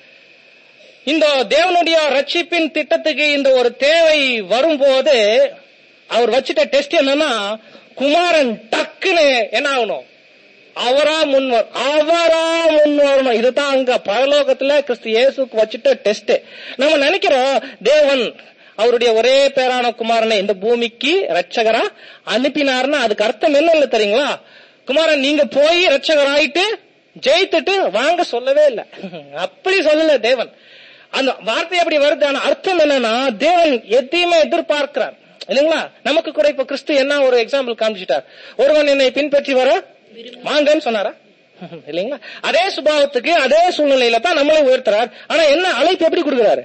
இந்த தேவனுடைய ரட்சிப்பின் திட்டத்துக்கு இந்த ஒரு தேவை வரும்போது அவர் வச்சிட்ட டெஸ்ட் என்னன்னா குமாரன் டக்குன்னு என்ன ஆகணும் அவரா முன்வர் அவரா முன்வரணும் இதுதான் அங்க பரலோகத்துல கிறிஸ்து இயேசுக்கு வச்சிட்ட டெஸ்ட் நம்ம நினைக்கிறோம் தேவன் அவருடைய ஒரே பேரான குமாரனை இந்த பூமிக்கு ரட்சகரா அனுப்பினார்னா அதுக்கு அர்த்தம் என்ன இல்ல தெரியுங்களா குமாரன் நீங்க போய் ரட்சகர் ஆயிட்டு ஜெயித்துட்டு வாங்க சொல்லவே இல்லை அப்படி சொல்லல தேவன் அந்த வார்த்தை அப்படி வருது ஆனா அர்த்தம் என்னன்னா தேவன் எதையுமே எதிர்பார்க்கிறார் இல்லைங்களா நமக்கு கூட இப்ப கிறிஸ்து என்ன ஒரு எக்ஸாம்பிள் காமிச்சிட்டார் ஒருவன் என்னை பின்பற்றி வர வாங்கன்னு சொன்னாரா இல்லைங்களா அதே சுபாவத்துக்கு அதே சூழ்நிலையில தான் நம்மளே உயர்த்துறார் ஆனா என்ன அழைப்பு எப்படி கொடுக்கிறாரு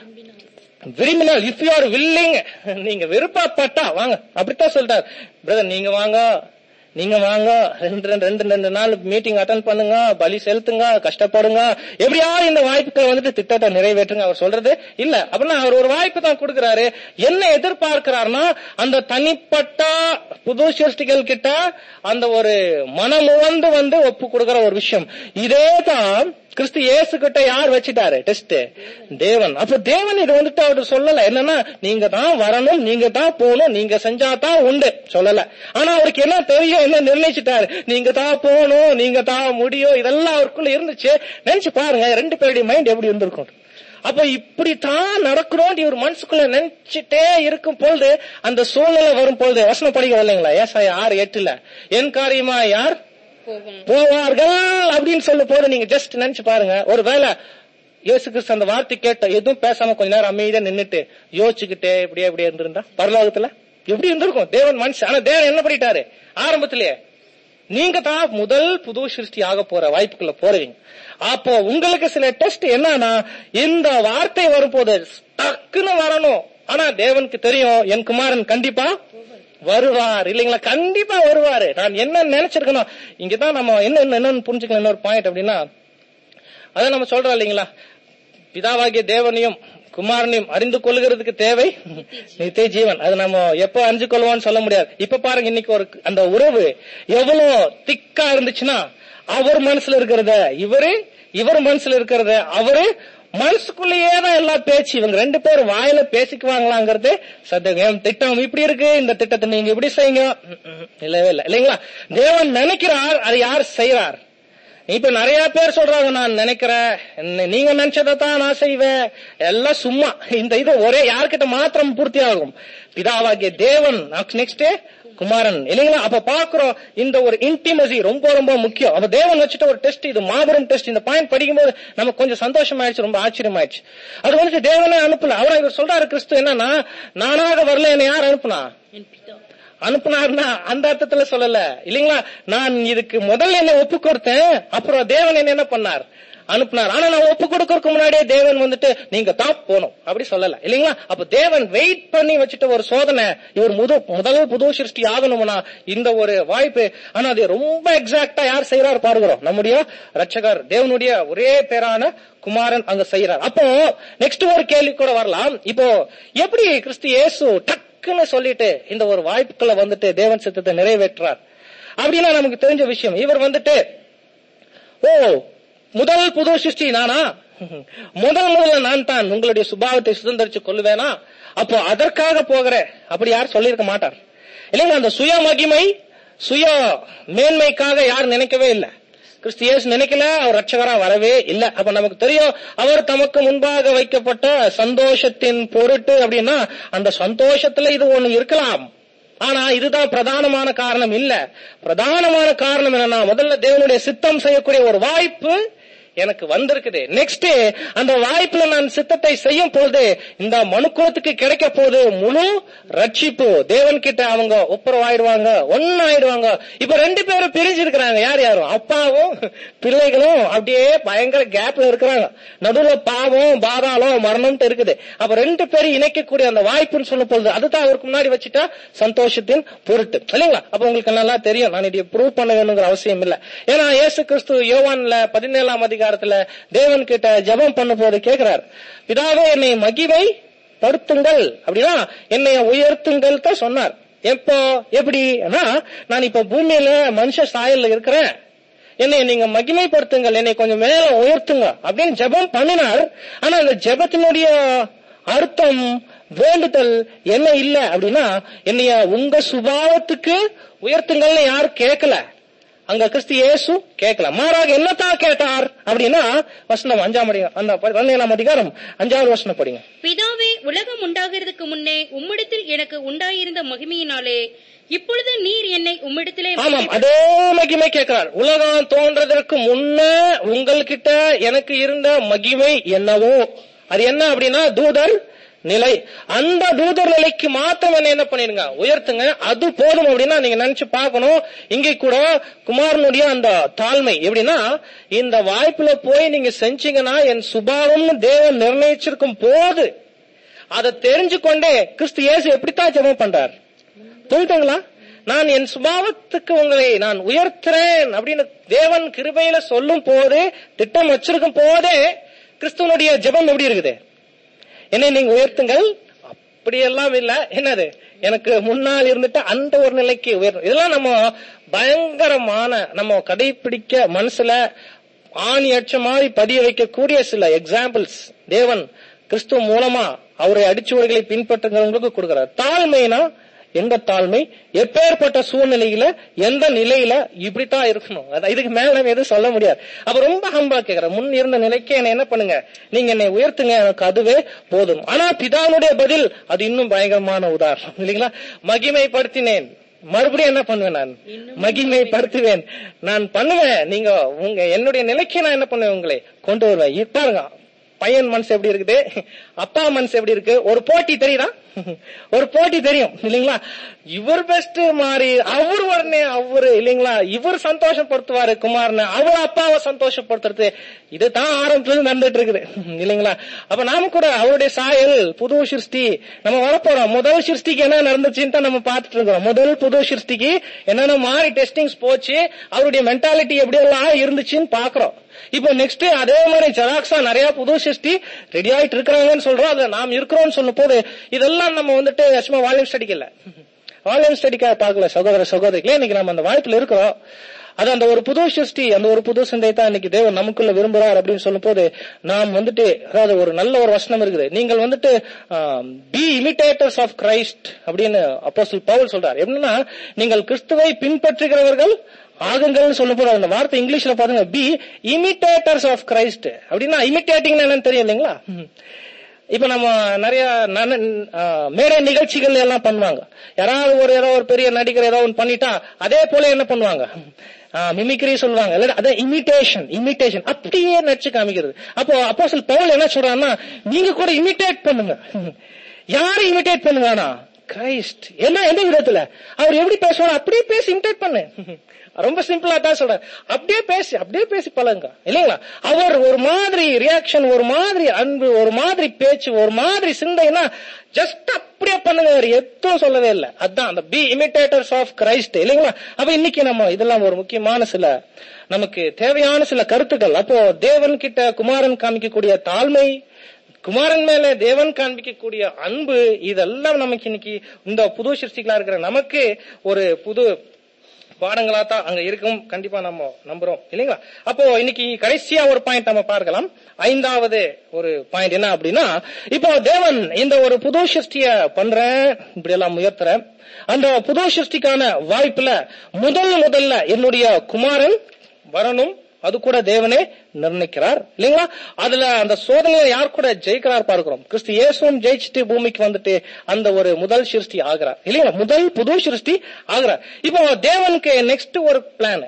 விரும்பினால் இஃப் யூ ஆர் வில்லிங் நீங்க விருப்பப்பட்டா வாங்க அப்படித்தான் சொல்லிட்டார் பிரதர் நீங்க வாங்க நீங்க வாங்க ரெண்டு ரெண்டு ரெண்டு ரெண்டு நாள் மீட்டிங் அட்டன் பண்ணுங்க பலி செலுத்துங்க கஷ்டப்படுங்க எப்படியாவது இந்த வாய்ப்புகளை வந்துட்டு திட்டத்தை நிறைவேற்றுங்க அவர் சொல்றது இல்ல அப்படின்னா அவர் ஒரு வாய்ப்பு தான் கொடுக்கிறாரு என்ன எதிர்பார்க்கிறாருன்னா அந்த தனிப்பட்ட புது சிருஷ்டிகள் கிட்ட அந்த ஒரு மனமுவந்து வந்து ஒப்பு கொடுக்கிற ஒரு விஷயம் இதே தான் கிறிஸ்து இயேசு கிட்ட யார் வச்சிட்டாரு டெஸ்ட் தேவன் அப்ப தேவன் இது வந்துட்டு அவர் சொல்லல என்னன்னா நீங்க தான் வரணும் நீங்க தான் போகணும் நீங்க செஞ்சா தான் உண்டு சொல்லல ஆனா அவருக்கு என்ன தெரியும் என்ன நிர்ணயிச்சிட்டாரு நீங்க தான் போகணும் நீங்க தான் முடியும் இதெல்லாம் அவருக்குள்ள இருந்துச்சு நினைச்சு பாருங்க ரெண்டு பேருடைய மைண்ட் எப்படி இருந்திருக்கும் அப்ப இப்படித்தான் நடக்கணும் இவர் மனசுக்குள்ள நினைச்சிட்டே இருக்கும் பொழுது அந்த சூழ்நிலை வரும் பொழுது வசனம் படிக்க வரலைங்களா ஏசாயா ஆறு எட்டுல என் காரியமா யார் போகும் போவார்கள் அப்படின்னு சொல்லும் போது நீங்க ஜஸ்ட் நினைச்சு பாருங்க ஒருவேளை இயேசு கிறிஸ்து அந்த வார்த்தை கேட்ட எதுவும் பேசாம கொஞ்ச நேரம் அமைதியா நின்னுட்டு யோசிச்சுக்கிட்டே இப்படியே இப்படியே இருந்திருந்தா பரலோகத்துல எப்படி இருந்திருக்கும் தேவன் மனுஷன் ஆனா தேவன் என்ன பண்ணிட்டாரு ஆரம்பத்திலேயே நீங்க தான் முதல் புது சிருஷ்டி ஆக போற வாய்ப்புக்குள்ள போறீங்க அப்போ உங்களுக்கு சில டெஸ்ட் என்னன்னா இந்த வார்த்தை வரும்போது டக்குன்னு வரணும் ஆனா தேவனுக்கு தெரியும் என் குமாரன் கண்டிப்பா வருவார் இல்லைங்களா கண்டிப்பா வருவாரு நான் என்ன நினைச்சிருக்கணும் இங்கதான் நம்ம என்ன என்ன- என்னன்னு புரிஞ்சுக்கணும் இன்னொரு பாயிண்ட் அப்படின்னா அதான் நம்ம சொல்றோம் இல்லைங்களா பிதாவாகிய தேவனையும் குமாரனையும் அறிந்து கொள்கிறதுக்கு தேவை நித்திய ஜீவன் அது நம்ம எப்ப அறிஞ்சு கொள்வோம்னு சொல்ல முடியாது இப்ப பாருங்க இன்னைக்கு ஒரு அந்த உறவு எவ்வளவு திக்கா இருந்துச்சுன்னா அவர் மனசுல இருக்கிறத இவரு இவர் மனசுல இருக்கிறத அவரு மனசுக்குள்ளேயே தான் எல்லா பேச்சு இவங்க ரெண்டு பேரும் வாயில பேசிக்குவாங்களாங்கிறது சந்தேகம் திட்டம் இப்படி இருக்கு இந்த திட்டத்தை நீங்க இப்படி செய்யுங்க ம், ம், இல்லவே இல்லை இல்லைங்களா தேவன் நினைக்கிறார் அதை யார் செய்றார் இப்ப நிறைய பேர் சொல்றாங்க நான் நினைக்கிறேன் என்ன- நீங்க நினைச்சதான் நான் செய்வேன் எல்லாம் சும்மா இந்த இது ஒரே யார்கிட்ட மாத்திரம் பூர்த்தி ஆகும் பிதாவாகிய தேவன் நெக்ஸ்ட் குமாரன் இல்லைங்களா அப்ப பாக்குறோம் இந்த ஒரு இன்டிமசி ரொம்ப ரொம்ப முக்கியம் அப்ப தேவன் வச்சுட்டு ஒரு டெஸ்ட் இது மாபெரும் டெஸ்ட் இந்த பாயிண்ட் படிக்கும்போது நமக்கு கொஞ்சம் சந்தோஷம் ஆயிடுச்சு ரொம்ப ஆச்சரியம் ஆயிடுச்சு அது வந்து தேவனே அனுப்பல அவரை இவர் சொல்றாரு கிறிஸ்து என்னன்னா நானாக வரல என்ன யார் அனுப்புனா என் பிதா அனுப்புனாருன்னா அந்த அர்த்தத்துல சொல்லல இல்லைங்களா நான் இதுக்கு முதல்ல என்ன ஒப்பு கொடுத்தேன் அப்புறம் தேவன் என்ன என்ன பண்ணார் அனுப்புனார் ஆனா நான் ஒப்பு கொடுக்கறதுக்கு முன்னாடியே தேவன் வந்துட்டு நீங்க தான் போகணும் அப்படி சொல்லல இல்லைங்களா அப்ப தேவன் வெயிட் பண்ணி வச்சுட்ட ஒரு சோதனை இவர் முது முதல் புது சிருஷ்டி ஆகணும்னா இந்த ஒரு வாய்ப்பு ஆனா அது ரொம்ப எக்ஸாக்டா யார் செய்யறாரு பாருகிறோம் நம்முடைய ரட்சகர் தேவனுடைய ஒரே பேரான குமாரன் அங்க செய்யறார் அப்போ நெக்ஸ்ட் ஒரு கேள்வி கூட வரலாம் இப்போ எப்படி கிறிஸ்து இயேசு டக்குன்னு சொல்லிட்டு இந்த ஒரு வாய்ப்புகளை வந்துட்டு தேவன் சித்தத்தை நிறைவேற்றார் அப்படின்னா நமக்கு தெரிஞ்ச விஷயம் இவர் வந்துட்டு ஓ முதல் புது சிருஷ்டி நானா முதல் முதல்ல நான் தான் உங்களுடைய சுபாவத்தை சுதந்திரிச்சு கொள்ளுவேனா அப்போ அதற்காக போகிறேன் அப்படி யார் சொல்லியிருக்க மாட்டார் இல்லைங்க அந்த சுய மகிமை சுய மேன்மைக்காக யார் நினைக்கவே இல்லை கிறிஸ்து இயேசு நினைக்கல அவர் ரட்சகரா வரவே இல்ல அப்ப நமக்கு தெரியும் அவர் தமக்கு முன்பாக வைக்கப்பட்ட சந்தோஷத்தின் பொருட்டு அப்படின்னா அந்த சந்தோஷத்துல இது ஒண்ணு இருக்கலாம் ஆனா இதுதான் பிரதானமான காரணம் இல்ல பிரதானமான காரணம் என்னன்னா முதல்ல தேவனுடைய சித்தம் செய்யக்கூடிய ஒரு வாய்ப்பு எனக்கு வந்திருக்குது நெக்ஸ்ட் அந்த வாய்ப்புல நான் சித்தத்தை செய்யும் பொழுது இந்த மனுக்குலத்துக்கு கிடைக்க போது முழு ரட்சிப்பு தேவன் கிட்ட அவங்க ஒப்புரவாயிடுவாங்க ஒன்னாயிடுவாங்க இப்ப ரெண்டு பேரும் பிரிஞ்சு இருக்கிறாங்க யார் யாரும் அப்பாவும் பிள்ளைகளும் அப்படியே பயங்கர கேப்ல இருக்கிறாங்க நடுவுல பாவம் பாதாளம் மரணம்ட்டு இருக்குது அப்ப ரெண்டு பேரும் இணைக்கக்கூடிய அந்த வாய்ப்புன்னு சொல்லும் பொழுது அதுதான் அவருக்கு முன்னாடி வச்சுட்டா சந்தோஷத்தின் பொருட்டு இல்லைங்களா அப்ப உங்களுக்கு நல்லா தெரியும் நான் இதை ப்ரூவ் பண்ண வேணுங்கிற அவசியம் இல்ல ஏன்னா இயேசு கிறிஸ்து யோவான்ல பதினேழாம் அதிகாரத்துல தேவன் கிட்ட ஜெபம் பண்ண போது கேட்கிறார் பிதாவே என்னை மகிமை படுத்துங்கள் அப்படின்னா என்னை உயர்த்துங்கள் தான் சொன்னார் எப்போ எப்படி நான் இப்ப பூமியில மனுஷ சாயல்ல இருக்கிறேன் என்னை நீங்க மகிமைப்படுத்துங்கள் என்னை கொஞ்சம் மேல உயர்த்துங்க அப்படின்னு ஜெபம் பண்ணினார் ஆனா அந்த ஜெபத்தினுடைய அர்த்தம் வேண்டுதல் என்ன இல்ல அப்படின்னா என்னைய உங்க சுபாவத்துக்கு உயர்த்துங்கள்னு யாரும் கேட்கல அங்க கிறிஸ்து இயேசு கேட்கல மாறாக என்னத்தான் கேட்டார் அப்படின்னா வசனம் அஞ்சாம் அதிகாரம் அந்த பதினேழாம் அதிகாரம் அஞ்சாவது வசனம் படிங்க பிதாவே உலகம் உண்டாகிறதுக்கு முன்னே உம்மிடத்தில் எனக்கு உண்டாயிருந்த மகிமையினாலே இப்பொழுது நீர் என்னை உம்மிடத்திலே ஆமாம் அதே மகிமை கேட்கிறார் உலகம் தோன்றதற்கு முன்ன உங்கள்கிட்ட எனக்கு இருந்த மகிமை என்னவோ அது என்ன அப்படின்னா தூதர் நிலை அந்த தூதர் நிலைக்கு மாத்திரம் என்ன என்ன பண்ணிருங்க உயர்த்துங்க அது போதும் அப்படின்னா நீங்க நினைச்சு பார்க்கணும் இங்கே கூட குமாரனுடைய அந்த தாழ்மை எப்படின்னா இந்த வாய்ப்புல போய் நீங்க செஞ்சீங்கன்னா என் சுபாவம்னு தேவன் நிர்ணயிச்சிருக்கும் போது அதை தெரிஞ்சு கொண்டே கிறிஸ்து இயேசு எப்படித்தான் ஜெபம் பண்றார் புரியுதுங்களா நான் என் சுபாவத்துக்கு உங்களை நான் உயர்த்துறேன் அப்படின்னு தேவன் கிருபையில சொல்லும் போது திட்டம் வச்சிருக்கும் போதே கிறிஸ்துவனுடைய ஜெபம் எப்படி இருக்குது என்னை நீங்க உயர்த்துங்கள் அப்படியெல்லாம் இல்ல என்னது எனக்கு முன்னால் இருந்துட்டு அந்த ஒரு நிலைக்கு உயர்த்தும் இதெல்லாம் நம்ம பயங்கரமான நம்ம கடைபிடிக்க மனசுல ஆணி அச்ச மாதிரி பதிய வைக்கக்கூடிய சில எக்ஸாம்பிள்ஸ் தேவன் கிறிஸ்துவ மூலமா அவரை அடிச்சுவர்களை பின்பற்றுகிறவங்களுக்கு கொடுக்கிறார் தாழ்மைனா எந்த தாழ்மை எப்பேற்பட்ட சூழ்நிலையில எந்த நிலையில இப்படித்தான் இருக்கணும் அதான் இதுக்கு மேல நம்ம எதுவும் சொல்ல முடியாது அப்ப ரொம்ப ஹம்பா கேக்குற முன் இருந்த நிலைக்கு என்ன என்ன பண்ணுங்க நீங்க என்னை உயர்த்துங்க எனக்கு அதுவே போதும் ஆனா பிதானுடைய பதில் அது இன்னும் பயங்கரமான உதாரணம் இல்லைங்களா மகிமைப்படுத்தினேன் மறுபடியும் என்ன பண்ணுவேன் நான் மகிமைப்படுத்துவேன் நான் பண்ணுவேன் நீங்க உங்க என்னுடைய நிலைக்கு நான் என்ன பண்ணுவேன் உங்களை கொண்டு வருவேன் இப்ப பாருங்க பையன் மனசு எப்படி இருக்குது அப்பா மனசு எப்படி இருக்கு ஒரு போட்டி தெரியுதா ஒரு போட்டி தெரியும் இல்லைங்களா இவர் பெஸ்ட் மாறி அவர் உடனே அவரு இல்லைங்களா இவர் சந்தோஷப்படுத்துவாரு குமார்னு அவர் அப்பாவை சந்தோஷப்படுத்துறது இதுதான் ஆரம்பத்துல நடந்துட்டு இருக்குது இல்லைங்களா அப்ப நாம கூட அவருடைய சாயல் புது சிருஷ்டி நம்ம வரப்போறோம் முதல் சிருஷ்டிக்கு என்ன நடந்துச்சுன்னு தான் நம்ம பார்த்துட்டு இருக்கிறோம் முதல் புது சிருஷ்டிக்கு என்னென்ன மாறி டெஸ்டிங்ஸ் போச்சு அவருடைய மென்டாலிட்டி எப்படி எல்லாம் இருந்துச்சுன்னு பாக்குறோம் இப்போ நெக்ஸ்ட் அதே மாதிரி ஜெராக்ஸா நிறைய புது சிருஷ்டி ரெடி ஆயிட்டு இருக்கிறாங்கன்னு சொல்றோம் அதுல நாம் இருக்கிறோம்னு சொல்லும் போது இதெல்லாம் நம்ம வந்துட்டு சும்மா வால்யூம் ஸ்டடிக்கு இல்ல வால்யூம் ஸ்டடிக்காக பார்க்கல சகோதர சகோதரிகளே இன்னைக்கு நம்ம அந்த வாய்ப்புல இருக்கிறோம் அது அந்த ஒரு புது சிருஷ்டி அந்த ஒரு புது சிந்தை தான் இன்னைக்கு தேவன் நமக்குள்ள விரும்புறார் அப்படின்னு சொல்லும் போது நாம் வந்துட்டு அதாவது ஒரு நல்ல ஒரு வசனம் இருக்குது நீங்கள் வந்துட்டு பி இமிட்டேட்டர்ஸ் ஆஃப் கிரைஸ்ட் அப்படின்னு அப்போஸ்தலன் பவுல் சொல்றார் எப்படின்னா நீங்கள் கிறிஸ்துவை பின்பற்றுகிறவர்கள் ஆகுங்கள்னு சொல்லும் போது அந்த வார்த்தை இங்கிலீஷ்ல பாருங்க பி இமிட்டேட்டர்ஸ் ஆஃப் கிரைஸ்ட் அப்படின்னா இமிட்டேட்டிங் என்னன்னு தெரியும் இல்லைங்களா இப்ப நம்ம நிறைய நன- ஆ, மேடை நிகழ்ச்சிகள் எல்லாம் பண்ணுவாங்க யாராவது ஒரு ஏதோ ஒரு பெரிய நடிகர் ஏதோ ஒன்று பண்ணிட்டா அதே போல என்ன பண்ணுவாங்க மிமிக்ரி சொல்லுவாங்க இல்ல அதான் இமிட்டேஷன் இமிட்டேஷன் அப்படியே நடிச்சு காமிக்கிறது அப்போ அப்போ சில பவுல் என்ன சொல்றான்னா நீங்க கூட இமிட்டேட் பண்ணுங்க யாரை இமிட்டேட் பண்ணுங்க ஆனா கிரைஸ்ட் என்ன எந்த விதத்துல அவர் எப்படி பேசுவார் அப்படியே பேசி இமிட்டேட் பண்ணு ரொம்ப சிம்பிளா தான் சொல்றேன் அப்படியே பேசி அப்படியே பேசி பழகுங்க இல்லைங்களா அவர் ஒரு மாதிரி ரியாக்ஷன் ஒரு மாதிரி அன்பு ஒரு மாதிரி பேச்சு ஒரு மாதிரி சிந்தைனா ஜஸ்ட் அப்படியே பண்ணுங்க அவர் எதுவும் சொல்லவே இல்லை அதான் அந்த பி இமிட்டேட்டர்ஸ் ஆஃப் கிரைஸ்ட் இல்லைங்களா அப்ப இன்னைக்கு நம்ம இதெல்லாம் ஒரு முக்கியமான சில நமக்கு தேவையான சில கருத்துக்கள் அப்போ தேவன் கிட்ட குமாரன் காமிக்கக்கூடிய தாழ்மை குமாரன் மேல தேவன் காண்பிக்கக்கூடிய அன்பு இதெல்லாம் நமக்கு இன்னைக்கு இந்த புது சிருஷ்டிகளா இருக்கிற நமக்கு ஒரு புது பாடங்களா தான் அங்க இருக்கும் கண்டிப்பா நம்ம நம்புறோம் இல்லைங்களா அப்போ இன்னைக்கு கடைசியா ஒரு பாயிண்ட் நம்ம பார்க்கலாம் ஐந்தாவது ஒரு பாயிண்ட் என்ன அப்படின்னா இப்போ தேவன் இந்த ஒரு புது சிருஷ்டிய பண்றேன் இப்படி எல்லாம் உயர்த்துறேன் அந்த புது சிருஷ்டிக்கான வாய்ப்புல முதல் முதல்ல என்னுடைய குமாரன் வரணும் அது கூட தேவனே நிர்ணயிக்கிறார் இல்லைங்களா அதுல அந்த சோதனையை யார் கூட ஜெயிக்கிறார் பார்க்கிறோம் கிறிஸ்து இயேசுவும் ஜெயிச்சுட்டு பூமிக்கு வந்துட்டு அந்த ஒரு முதல் சிருஷ்டி ஆகிறார் இல்லைங்களா முதல் புது சிருஷ்டி ஆகிறார் இப்போ தேவனுக்கு நெக்ஸ்ட் ஒரு பிளான்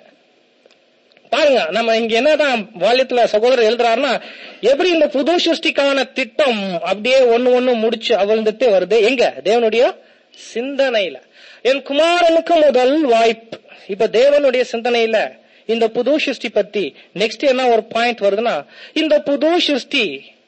பாருங்க நம்ம இங்க என்னதான் வால்யத்துல சகோதரர் எழுதுறாருன்னா எப்படி இந்த புது சிருஷ்டிக்கான திட்டம் அப்படியே ஒண்ணு ஒண்ணு முடிச்சு அவிழ்ந்துட்டு வருது எங்க தேவனுடைய சிந்தனையில என் குமாரனுக்கு முதல் வாய்ப்பு இப்ப தேவனுடைய சிந்தனையில இந்த புது சிருஷ்டி பத்தி நெக்ஸ்ட் என்ன ஒரு பாயிண்ட் வருதுன்னா இந்த புது சிருஷ்டி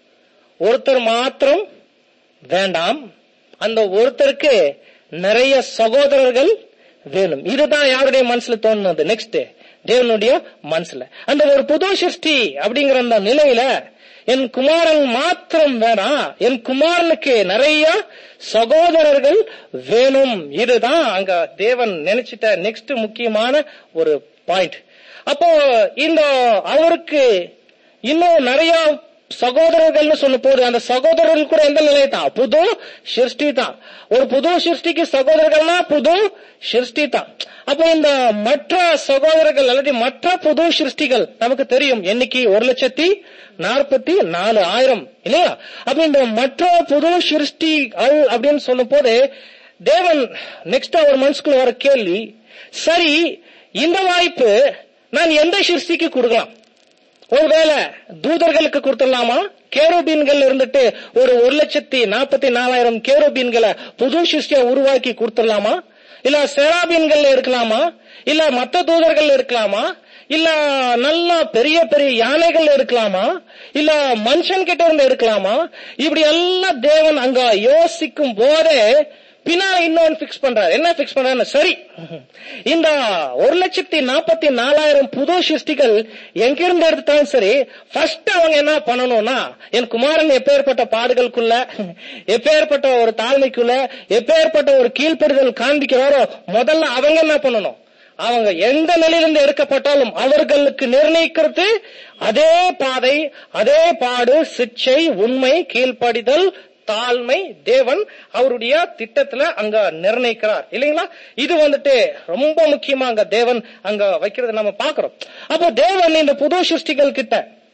ஒருத்தர் மாத்திரம் வேண்டாம் அந்த ஒருத்தருக்கு நிறைய சகோதரர்கள் வேணும் இதுதான் யாருடைய மனசுல தோணுது நெக்ஸ்ட் தேவனுடைய மனசுல அந்த ஒரு புது சிருஷ்டி அப்படிங்கிற அந்த நிலையில என் குமாரன் மாத்திரம் வேணாம் என் குமாரனுக்கு நிறைய சகோதரர்கள் வேணும் இதுதான் அங்க தேவன் நினைச்சிட்ட நெக்ஸ்ட் முக்கியமான ஒரு பாயிண்ட் அப்போ இந்த அவருக்கு இன்னும் நிறைய சகோதரர்கள்னு சொல்லும் போது அந்த சகோதரர்கள் கூட எந்த நிலை தான் புது சிருஷ்டி தான் ஒரு புது சிருஷ்டிக்கு சகோதரர்கள்னா புது சிருஷ்டி தான் அப்போ இந்த மற்ற சகோதரர்கள் அல்லது மற்ற புது சிருஷ்டிகள் நமக்கு தெரியும் எண்ணிக்கை ஒரு லட்சத்தி நாற்பத்தி நாலு ஆயிரம் இல்லையா அப்ப இந்த மற்ற புது சிருஷ்டிகள் அப்படின்னு சொல்லும் போது தேவன் நெக்ஸ்ட் அவர் மனசுக்குள்ள வர கேள்வி சரி இந்த வாய்ப்பு நான் எந்த சிருஷ்டிக்கு கொடுக்கலாம் ஒருவேளை தூதர்களுக்கு கொடுத்துடலாமா கேரோபீன்கள் இருந்துட்டு ஒரு ஒரு லட்சத்தி நாற்பத்தி நாலாயிரம் கேரோபீன்களை புது சிருஷ்டியா உருவாக்கி கொடுத்துடலாமா இல்ல செராபீன்கள் இருக்கலாமா இல்ல மத்த தூதர்கள் இருக்கலாமா இல்ல நல்ல பெரிய பெரிய யானைகள் இருக்கலாமா இல்ல மனுஷன் கிட்ட இருந்து எடுக்கலாமா இப்படி எல்லாம் தேவன் அங்க யோசிக்கும் போதே பின்னால இன்னொன்னு பிக்ஸ் பண்றாரு என்ன பிக்ஸ் பண்றாரு சரி இந்த ஒரு லட்சத்தி நாற்பத்தி நாலாயிரம் புது சிருஷ்டிகள் எங்கிருந்து எடுத்தாலும் சரி ஃபர்ஸ்ட் அவங்க என்ன பண்ணணும்னா என் குமாரன் எப்பேற்பட்ட பாடுகளுக்குள்ள எப்பேற்பட்ட ஒரு தாழ்மைக்குள்ள எப்பேற்பட்ட ஒரு கீழ்ப்பெறுதல் காண்பிக்கிறாரோ முதல்ல அவங்க என்ன பண்ணணும் அவங்க எந்த நிலையிலிருந்து எடுக்கப்பட்டாலும் அவர்களுக்கு நிர்ணயிக்கிறது அதே பாதை அதே பாடு சிக்ஷை உண்மை கீழ்ப்படிதல் தாழ்மை தேவன் அவருடைய திட்டத்துல அங்க நிர்ணயிக்கிறார் இல்லைங்களா இது வந்துட்டு ரொம்ப முக்கியமா அங்க தேவன் அங்க வைக்கிறது நம்ம பாக்குறோம் அப்போ தேவன் இந்த புது சிருஷ்டிகள் கிட்ட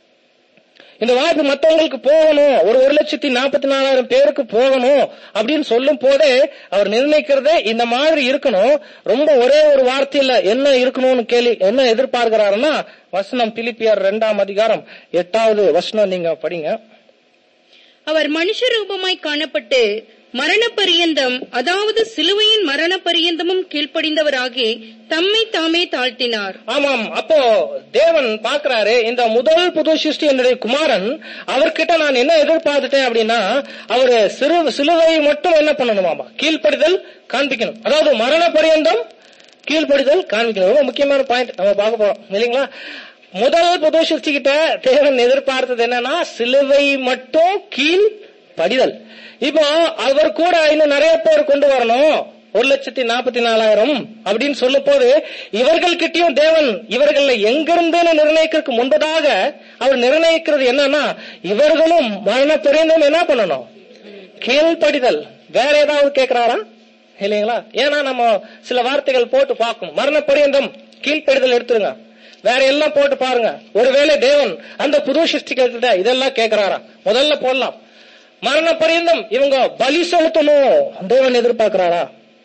இந்த வாய்ப்பு மத்தவங்களுக்கு போகணும் ஒரு ஒரு லட்சத்தி நாற்பத்தி நாலாயிரம் பேருக்கு போகணும் அப்படின்னு சொல்லும் போதே அவர் நிர்ணயிக்கிறதே இந்த மாதிரி இருக்கணும் ரொம்ப ஒரே ஒரு வார்த்தையில என்ன இருக்கணும்னு கேள்வி என்ன எதிர்பார்க்கிறாருன்னா வசனம் பிலிப்பியர் இரண்டாம் அதிகாரம் எட்டாவது வசனம் நீங்க படிங்க அவர் மனுஷ ரூபமாய் காணப்பட்டு மரண பரியந்தம் அதாவது சிலுவையின் மரண பரியந்தமும் கீழ்ப்படிந்தவராகி தம்மை தாமே தாழ்த்தினார் ஆமாம் அப்போ தேவன் பாக்குறாரு இந்த முதல் புது சிருஷ்டி என்னுடைய குமாரன் அவர்கிட்ட நான் என்ன எதிர்பார்த்துட்டேன் அப்படின்னா அவரு சிறு சிலுவை மட்டும் என்ன பண்ணணுமாமா கீழ்ப்படிதல் காண்பிக்கணும் அதாவது மரண பரியந்தம் கீழ்ப்படிதல் காண்பிக்கணும் ரொம்ப முக்கியமான பாயிண்ட் நம்ம பார்க்க போறோம் இல்லைங்களா முதல் புது சிருஷ்டி கிட்ட தேவன் எதிர்பார்த்தது என்னன்னா சிலுவை மட்டும் கீழ் படிதல் இப்போ அவர் கூட இன்னும் நிறைய பேர் கொண்டு வரணும் ஒரு லட்சத்தி நாற்பத்தி நாலாயிரம் அப்படின்னு சொல்லும் போது இவர்கள்கிட்டயும் தேவன் இவர்கள எங்கிருந்துன்னு நிர்ணயிக்கிறதுக்கு முன்பதாக அவர் நிர்ணயிக்கிறது என்னன்னா இவர்களும் மரண பெரியந்தும் என்ன பண்ணணும் கீழ்ப்படிதல் வேற ஏதாவது கேட்கிறாரா இல்லைங்களா ஏன்னா நம்ம சில வார்த்தைகள் போட்டு பார்க்கணும் மரண பரியந்தம் கீழ்ப்படிதல் எடுத்துருங்க வேற எல்லாம் போட்டு பாருங்க ஒருவேளை தேவன் அந்த புது சிருஷ்டிகள் கிட்ட இதெல்லாம் கேட்கிறாரா முதல்ல போடலாம் மரண பரியந்தம் இவங்க பலி செலுத்தணும் தேவன் எதிர்பார்க்கிறாரா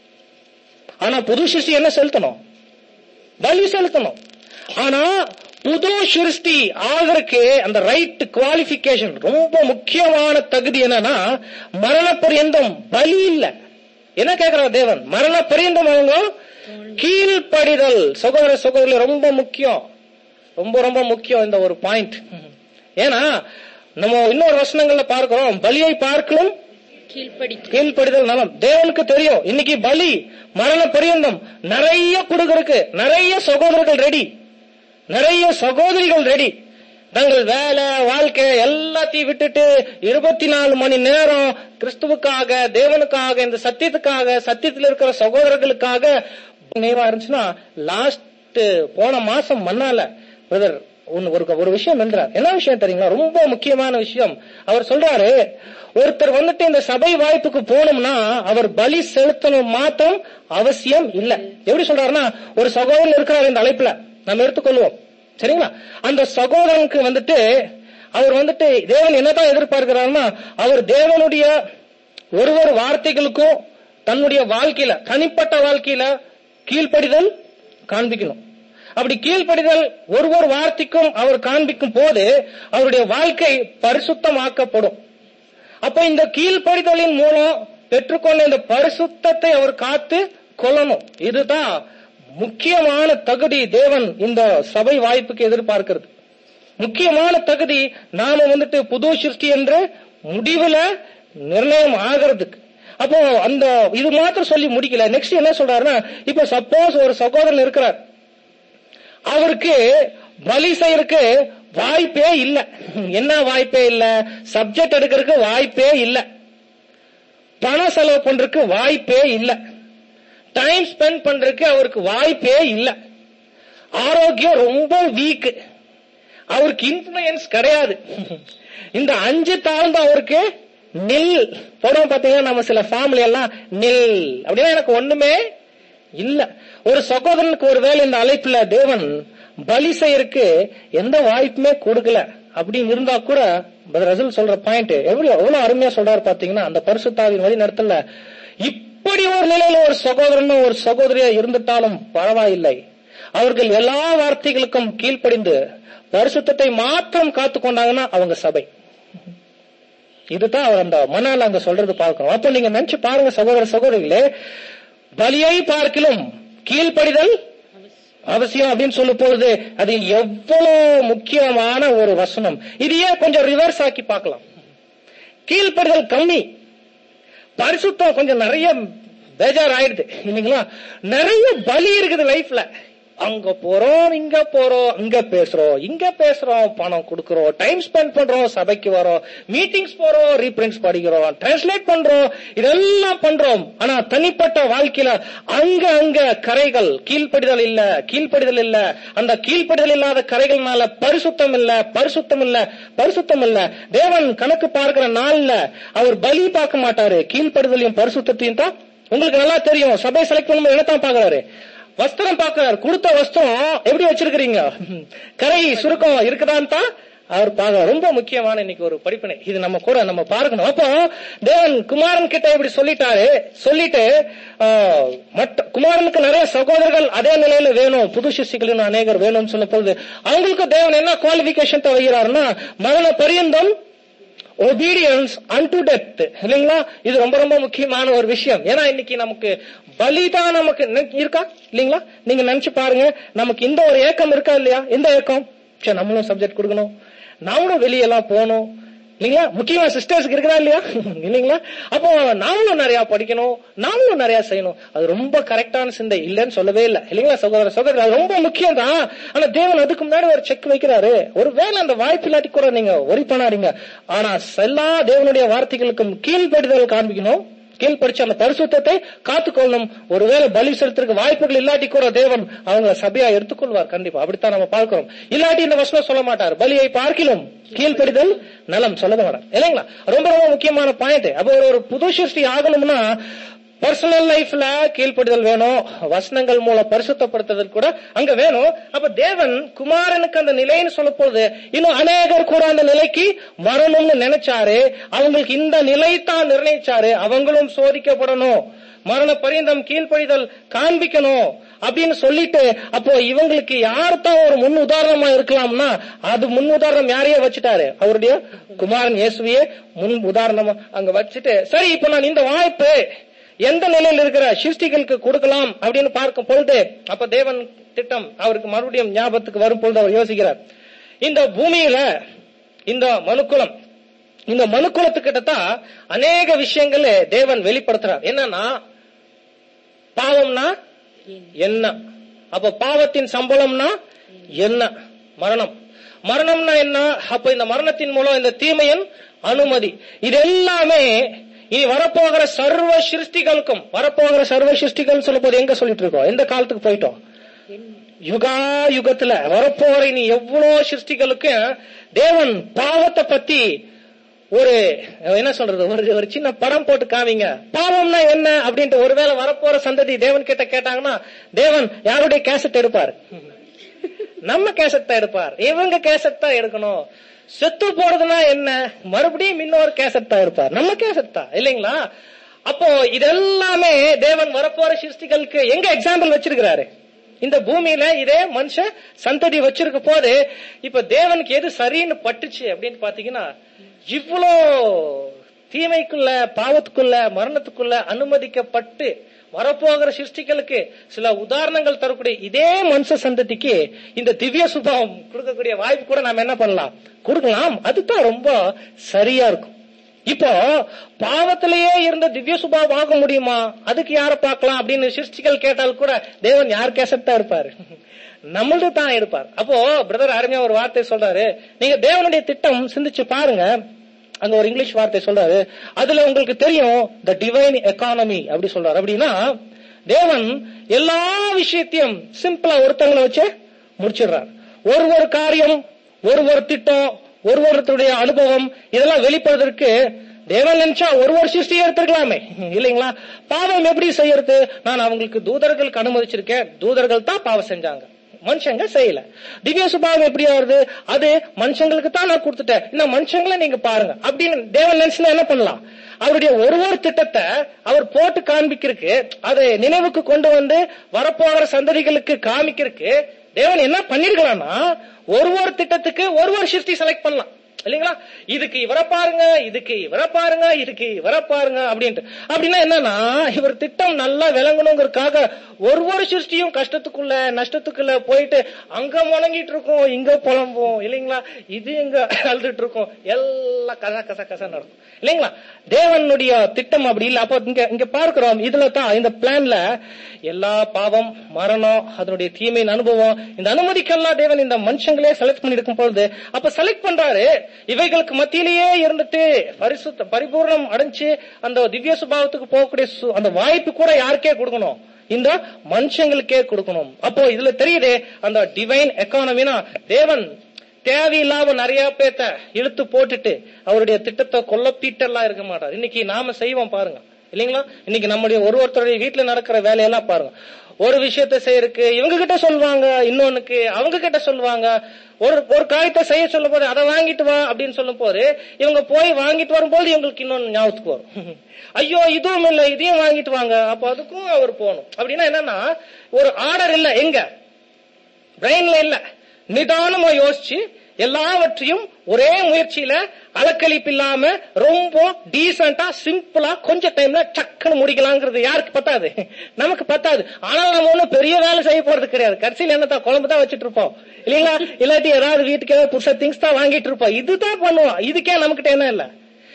ஆனா புது சிருஷ்டி என்ன செலுத்தணும் பலி செலுத்தணும் ஆனா புது சிருஷ்டி ஆகிறதுக்கு அந்த ரைட் குவாலிபிகேஷன் ரொம்ப முக்கியமான தகுதி என்னன்னா மரண பரியந்தம் பலி இல்ல என்ன கேக்குறார் தேவன் மரண பரியந்தம் அவங்க கீழ்ப்படிதல் சகோதர சகோதரி ரொம்ப முக்கியம் ரொம்ப ரொம்ப முக்கியம் இந்த ஒரு பாயிண்ட் ஏன்னா நம்ம இன்னொரு வசனங்கள்ல பார்க்கிறோம் பலியை பார்க்கலும் கீழ்ப்படி கீழ்ப்படிதல் நலம் தேவனுக்கு தெரியும் இன்னைக்கு பலி மரண பரியந்தம் நிறைய கொடுக்கறதுக்கு நிறைய சகோதரர்கள் ரெடி நிறைய சகோதரிகள் ரெடி தங்கள் வேலை வாழ்க்கை எல்லாத்தையும் விட்டுட்டு இருபத்தி நாலு மணி நேரம் கிறிஸ்துவுக்காக தேவனுக்காக இந்த சத்தியத்துக்காக சத்தியத்தில் இருக்கிற சகோதரர்களுக்காக நேரம் இருந்துச்சுன்னா லாஸ்ட் போன மாசம் மண்ணால பிரதர் ஒன்னு ஒரு ஒரு விஷயம் என்றார் என்ன விஷயம் தெரியுங்களா ரொம்ப முக்கியமான விஷயம் அவர் சொல்றாரு ஒருத்தர் வந்துட்டு இந்த சபை வாய்ப்புக்கு போகணும்னா அவர் பலி செலுத்தணும் மாத்திரம் அவசியம் இல்ல எப்படி சொல்றாருன்னா ஒரு சகோதரன் இருக்கிறார் இந்த அழைப்புல நம்ம எடுத்துக்கொள்வோம் சரிங்களா அந்த சகோதரனுக்கு வந்துட்டு அவர் வந்துட்டு தேவன் என்னதான் எதிர்பார்க்கிறாருன்னா அவர் தேவனுடைய ஒரு ஒரு வார்த்தைகளுக்கும் தன்னுடைய வாழ்க்கையில தனிப்பட்ட வாழ்க்கையில கீழ்ப்படிதல் காண்பிக்கணும் அப்படி கீழ்ப்படிதல் ஒரு ஒரு வார்த்தைக்கும் அவர் காண்பிக்கும் போது அவருடைய வாழ்க்கை பரிசுத்தமாக்கப்படும் அப்ப இந்த கீழ்ப்படிதலின் மூலம் பெற்றுக்கொண்ட இந்த பரிசுத்தத்தை அவர் காத்து கொள்ளணும் இதுதான் முக்கியமான தகுதி தேவன் இந்த சபை வாய்ப்புக்கு எதிர்பார்க்கிறது முக்கியமான தகுதி நாம வந்துட்டு புது சிருஷ்டி என்று முடிவுல நிர்ணயம் ஆகிறதுக்கு அப்போ அந்த இது மாத்திரம் சொல்லி முடிக்கல நெக்ஸ்ட் என்ன சொல்றாருன்னா இப்ப சப்போஸ் ஒரு சகோதரன் இருக்கிறார் அவருக்கு பலி செய்யறதுக்கு வாய்ப்பே இல்ல என்ன வாய்ப்பே இல்ல சப்ஜெக்ட் எடுக்கிறதுக்கு வாய்ப்பே இல்ல பணம் செலவு பண்றதுக்கு வாய்ப்பே இல்ல டைம் ஸ்பெண்ட் பண்றதுக்கு அவருக்கு வாய்ப்பே இல்ல ஆரோக்கியம் ரொம்ப வீக் அவருக்கு இன்ஃபுளுயன்ஸ் கிடையாது இந்த அஞ்சு தாழ்ந்து அவருக்கு நில் போடுவோம் பாத்தீங்கன்னா நம்ம சில ஃபேமிலி எல்லாம் நில் அப்படின்னா எனக்கு ஒண்ணுமே இல்ல ஒரு சகோதரனுக்கு ஒருவேளை இந்த அழைப்புல தேவன் பலி செய்யறதுக்கு எந்த வாய்ப்புமே கொடுக்கல அப்படின்னு இருந்தா கூட ரசூல் சொல்ற பாயிண்ட் எவ்வளவு எவ்வளவு அருமையா சொல்றாரு பாத்தீங்கன்னா அந்த பரிசுத்தாவின் வழி நடத்தல இப்படி ஒரு நிலையில ஒரு சகோதரனும் ஒரு சகோதரியா இருந்துட்டாலும் பரவாயில்லை அவர்கள் எல்லா வார்த்தைகளுக்கும் கீழ்ப்படிந்து பரிசுத்தத்தை மாத்திரம் காத்து கொண்டாங்கன்னா அவங்க சபை இதுதான் அவர் அந்த மணால அங்க சொல்றது பார்க்கணும் அப்ப நீங்க நினைச்சு பாருங்க சகோதர சகோதரிகளே பலியை பார்க்கிலும் கீழ்ப்படிதல் அவசியம் அப்படின்னு சொல்லும் பொழுது அது எவ்வளவு முக்கியமான ஒரு வசனம் இதையே கொஞ்சம் ரிவர்ஸ் ஆக்கி பார்க்கலாம் கீழ்ப்படிதல் கம்மி பரிசுத்தம் கொஞ்சம் நிறைய பேஜார் ஆயிடுது இல்லைங்களா நிறைய பலி இருக்குது லைஃப்ல அங்க போறோம் இங்க போறோம் அங்க பேசுறோம் இங்க பேசுறோம் பணம் கொடுக்கறோம் டைம் ஸ்பெண்ட் பண்றோம் சபைக்கு வரோம் மீட்டிங்ஸ் போறோம் ரீப்ரிண்ட்ஸ் படிக்கிறோம் டிரான்ஸ்லேட் பண்றோம் இதெல்லாம் பண்றோம் ஆனா தனிப்பட்ட வாழ்க்கையில அங்க அங்க கரைகள் கீழ்ப்படிதல் இல்ல கீழ்ப்படிதல் இல்ல அந்த கீழ்ப்படிதல் இல்லாத கரைகள்னால பரிசுத்தம் இல்ல பரிசுத்தம் இல்ல பரிசுத்தம் இல்ல தேவன் கணக்கு பார்க்கிற நாள்ல அவர் பலி பார்க்க மாட்டாரு கீழ்ப்படிதலையும் பரிசுத்தையும் தான் உங்களுக்கு நல்லா தெரியும் சபை செலக்ட் பண்ணும்போது என்னத்தான் பாக்குறாரு வஸ்திரம் பாக்குறாரு கொடுத்த வஸ்திரம் எப்படி வச்சிருக்கிறீங்க கரை சுருக்கம் இருக்குதான்னு தான் அவர் பாக்க ரொம்ப முக்கியமான இன்னைக்கு ஒரு படிப்பினை இது நம்ம கூட நம்ம பார்க்கணும் அப்போ தேவன் குமாரன் கிட்ட இப்படி சொல்லிட்டாரு சொல்லிட்டு மற்ற குமாரனுக்கு நிறைய சகோதரர்கள் அதே நிலையில வேணும் புது சிசிகளின் அநேகர் வேணும்னு சொன்ன பொழுது அவங்களுக்கு தேவன் என்ன குவாலிபிகேஷன் வைக்கிறாருன்னா மரண பரியந்தம் ஒபீடியன்ஸ் அன்டு டெத் இல்லைங்களா இது ரொம்ப ரொம்ப முக்கியமான ஒரு விஷயம் ஏன்னா இன்னைக்கு நமக்கு பலிதான் நமக்கு இருக்கா இல்லைங்களா நீங்க நினைச்சு பாருங்க நமக்கு இந்த ஒரு ஏக்கம் இருக்கா இல்லையா எந்த ஏக்கம் சரி நம்மளும் சப்ஜெக்ட் கொடுக்கணும் நாமளும் வெளியெல்லாம் போகணும் இல்லைங்களா முக்கியமா சிஸ்டர்ஸ்க்கு இருக்குதா இல்லையா இல்லைங்களா அப்போ நாமளும் நிறைய படிக்கணும் நாமளும் நிறைய செய்யணும் அது ரொம்ப கரெக்டான சிந்தை இல்லைன்னு சொல்லவே இல்லை இல்லைங்களா சகோதர சகோதரர் அது ரொம்ப முக்கியம் தான் ஆனா தேவன் அதுக்கு முன்னாடி ஒரு செக் வைக்கிறாரு ஒருவேளை அந்த வாய்ப்பு இல்லாட்டி கூட நீங்க ஒரி பண்ணாதீங்க ஆனா எல்லா தேவனுடைய வார்த்தைகளுக்கும் கீழ்படுதல் காண்பிக்கணும் கீழ்படிச்சு அந்த பரிசுத்தத்தை காத்துக்கொள்ளணும் ஒருவேளை பலி செலுத்துறதுக்கு வாய்ப்புகள் இல்லாட்டி கூட தேவன் அவங்க சபையா எடுத்துக்கொள்வார் கண்டிப்பா அப்படித்தான் நம்ம பார்க்கிறோம் இல்லாட்டி இந்த வசனம் சொல்ல மாட்டார் பலியை பார்க்கிலும் கீழ்ப்படிதல் நலம் சொல்லத மாட்டார் இல்லைங்களா ரொம்ப ரொம்ப முக்கியமான பாயிண்ட் அப்ப ஒரு- ஒரு புது சிருஷ்டி ஆகணும்னா பர்சனல் லைஃப்ல கீழ்ப்படிதல் வேணும் வசனங்கள் மூலம் பரிசுத்தப்படுத்துதல் கூட அங்க வேணும் அப்ப தேவன் குமாரனுக்கு அந்த நிலைன்னு சொல்ல போது இன்னும் அநேகர் கூட அந்த நிலைக்கு வரணும்னு நினைச்சாரு அவங்களுக்கு இந்த நிலை தான் நிர்ணயிச்சாரு அவங்களும் சோதிக்கப்படணும் மரண பரியந்தம் கீழ்ப்படிதல் காண்பிக்கணும் அப்படின்னு சொல்லிட்டு அப்போ இவங்களுக்கு யார் தான் ஒரு முன் உதாரணமா இருக்கலாம்னா அது முன் உதாரணம் யாரையே வச்சுட்டாரு அவருடைய குமாரன் இயேசுவையே முன் உதாரணமா அங்க வச்சுட்டு சரி இப்ப நான் இந்த வாய்ப்பு எந்த நிலையில் இருக்கிற சிருஷ்டிகளுக்கு கொடுக்கலாம் அப்படின்னு பார்க்கும் பொழுது அப்ப தேவன் திட்டம் அவருக்கு மறுபடியும் ஞாபகத்துக்கு வரும் பொழுது அவர் யோசிக்கிறார் இந்த பூமியில இந்த மனுக்குலம் இந்த மனுக்குலத்துக்கிட்ட தான் அநேக விஷயங்கள் தேவன் வெளிப்படுத்துறார் என்னன்னா பாவம்னா என்ன அப்ப பாவத்தின் சம்பளம்னா என்ன மரணம் மரணம்னா என்ன அப்ப இந்த மரணத்தின் மூலம் இந்த தீமையின் அனுமதி இது எல்லாமே இனி வரப்போகிற சர்வ சிருஷ்டிகளுக்கும் வரப்போகிற சர்வ சிருஷ்டிகள் சொல்லும் போது எங்க சொல்லிட்டு இருக்கோம் எந்த காலத்துக்கு போயிட்டோம் யுகா யுகத்துல வரப்போற இனி எவ்வளவு சிருஷ்டிகளுக்கு தேவன் பாவத்தை பத்தி ஒரு என்ன சொல்றது ஒரு ஒரு சின்ன படம் போட்டு காமிங்க பாவம்னா என்ன அப்படின்ட்டு ஒருவேளை வரப்போற சந்ததி தேவன் கிட்ட கேட்டாங்கன்னா தேவன் யாருடைய கேசட் எடுப்பார் நம்ம கேசட் தான் எடுப்பார் இவங்க கேசட் தான் எடுக்கணும் செத்து போறதுனா என்ன மறுபடியும் இன்னொரு கேசட் தான் எடுப்பார் நம்ம கேசட் தான் இல்லைங்களா அப்போ இதெல்லாமே தேவன் வரப்போற சிருஷ்டிகளுக்கு எங்க எக்ஸாம்பிள் வச்சிருக்கிறாரு இந்த பூமியில இதே மனுஷ சந்ததி வச்சிருக்க போது இப்ப தேவனுக்கு எது சரின்னு பட்டுச்சு அப்படின்னு பாத்தீங்கன்னா இவ்வளோ தீமைக்குள்ள பாவத்துக்குள்ள மரணத்துக்குள்ள அனுமதிக்கப்பட்டு வரப்போகிற சிருஷ்டிகளுக்கு சில உதாரணங்கள் தரக்கூடிய இதே மனுஷ சந்ததிக்கு இந்த திவ்ய சுபாவம் கொடுக்கக்கூடிய வாய்ப்பு கூட நாம என்ன பண்ணலாம் கொடுக்கலாம் அதுதான் ரொம்ப சரியா இருக்கும் இப்போ பாவத்திலேயே இருந்த திவ்ய சுபாவம் ஆக முடியுமா அதுக்கு யார பார்க்கலாம் அப்படின்னு சிருஷ்டிகள் கேட்டால் கூட தேவன் யார் கேசட் தான் இருப்பாரு நம்மளது தான் இருப்பார் அப்போ பிரதர் அருமையா ஒரு வார்த்தை சொல்றாரு நீங்க தேவனுடைய திட்டம் சிந்திச்சு பாருங்க அங்க ஒரு இங்கிலீஷ் வார்த்தை சொல்றாரு அதுல உங்களுக்கு தெரியும் த டிவைன் எக்கானமி அப்படி சொல்றாரு அப்படின்னா தேவன் எல்லா விஷயத்தையும் சிம்பிளா ஒருத்தங்களை வச்சு முடிச்சிடுறார் ஒரு ஒரு காரியம் ஒரு ஒரு திட்டம் ஒரு ஒருத்தருடைய அனுபவம் இதெல்லாம் வெளிப்படுவதற்கு தேவன் நினைச்சா ஒரு ஒரு சிருஷ்டியை எடுத்துருக்கலாமே இல்லைங்களா பாவம் எப்படி செய்யறது நான் அவங்களுக்கு தூதர்களுக்கு அனுமதிச்சிருக்கேன் தூதர்கள் தான் பாவம் செஞ்சாங்க மனுஷங்க செய்யல திவ்ய சுபாவம் எப்படி ஆகுது அது மனுஷங்களுக்கு தான் நான் கொடுத்துட்டேன் இந்த மனுஷங்களை நீங்க பாருங்க அப்படின்னு தேவன் நினைச்சுனா என்ன பண்ணலாம் அவருடைய ஒரு ஒரு திட்டத்தை அவர் போட்டு காண்பிக்கிறதுக்கு அதை நினைவுக்கு கொண்டு வந்து வரப்போகிற சந்ததிகளுக்கு காமிக்கிறதுக்கு தேவன் என்ன பண்ணிருக்கலாம்னா ஒரு ஒரு திட்டத்துக்கு ஒரு ஒரு சிருஷ்டி செலக்ட் பண்ணலாம் இல்லைங்களா இதுக்கு இவரை பாருங்க இதுக்கு இவரை பாருங்க இதுக்கு இவரை பாருங்க அப்படின்ட்டு அப்படின்னா என்னன்னா இவர் திட்டம் நல்லா விளங்கணுங்கிறதுக்காக ஒரு ஒரு சிருஷ்டியும் கஷ்டத்துக்குள்ள நஷ்டத்துக்குள்ள போயிட்டு அங்க முழங்கிட்டு இருக்கோம் இங்க புலம்பும் இல்லைங்களா இது இங்க அழுதுட்டு இருக்கோம் எல்லாம் கச கச கச நடக்கும் இல்லைங்களா தேவனுடைய திட்டம் அப்படி இல்ல அப்போ இங்க இங்க பார்க்கிறோம் இதுல தான் இந்த பிளான்ல எல்லா பாவம் மரணம் அதனுடைய தீமையின் அனுபவம் இந்த அனுமதிக்கெல்லாம் தேவன் இந்த மனுஷங்களே செலக்ட் பண்ணி இருக்கும் பொழுது அப்ப செலக்ட் பண்றாரு இவைகளுக்கு மத்தியிலேயே இருந்துட்டு பரிசுத்த பரிபூர்ணம் அடைஞ்சு அந்த திவ்ய சுபாவத்துக்கு போகக்கூடிய சு- அந்த வாய்ப்பு கூட யாருக்கே கொடுக்கணும் இந்த மனுஷங்களுக்கே கொடுக்கணும் அப்போ இதுல தெரியுது அந்த டிவைன் எக்கானமினா தேவன் தேவையில்லாம நிறைய பேத்த இழுத்து போட்டுட்டு அவருடைய திட்டத்தை கொல்லப்பீட்டெல்லாம் இருக்க மாட்டார் இன்னைக்கு நாம செய்வோம் பாருங்க இல்லைங்களா இன்னைக்கு நம்முடைய ஒரு ஒருத்தருடைய வீட்டுல நடக்கிற வேலையெல்லாம் பாருங்க ஒரு விஷயத்த செய்யறதுக்கு இவங்க கிட்ட சொல்லுவாங்க இன்னொன்னுக்கு அவங்க கிட்ட சொல்லுவாங்க ஒரு ஒரு காரியத்தை செய்ய சொல்லும் போது அதை வாங்கிட்டு வா அப்படின்னு சொல்லும் போது இவங்க போய் வாங்கிட்டு வரும்போது இவங்களுக்கு இன்னொன்னு ஞாபகத்துக்கு வரும் ஐயோ இதுவும் இல்ல இதையும் வாங்கிட்டு வாங்க அப்ப அதுக்கும் அவர் போகணும் அப்படின்னா என்னன்னா ஒரு ஆர்டர் இல்ல எங்க பிரெயின்ல இல்ல நிதானமா யோசிச்சு எல்லாவற்றையும் ஒரே முயற்சியில அலக்களிப்பு இல்லாம ரொம்ப டீசெண்டா சிம்பிளா கொஞ்ச டைம்ல டக்குன்னு முடிக்கலாங்கிறது யாருக்கு பத்தாது நமக்கு பத்தாது ஆனால் நம்ம ஒண்ணும் பெரிய வேலை செய்ய போறது கிடையாது கடைசியில் என்னதான் குழம்பு தான் வச்சுட்டு இருப்போம் இல்லீங்களா இல்லாட்டி ஏதாவது வீட்டுக்கு ஏதாவது புதுசா திங்ஸ் தான் வாங்கிட்டு இருப்போம் இதுதான் பண்ணுவோம் இதுக்கே நமக்கிட்ட என்ன இல்ல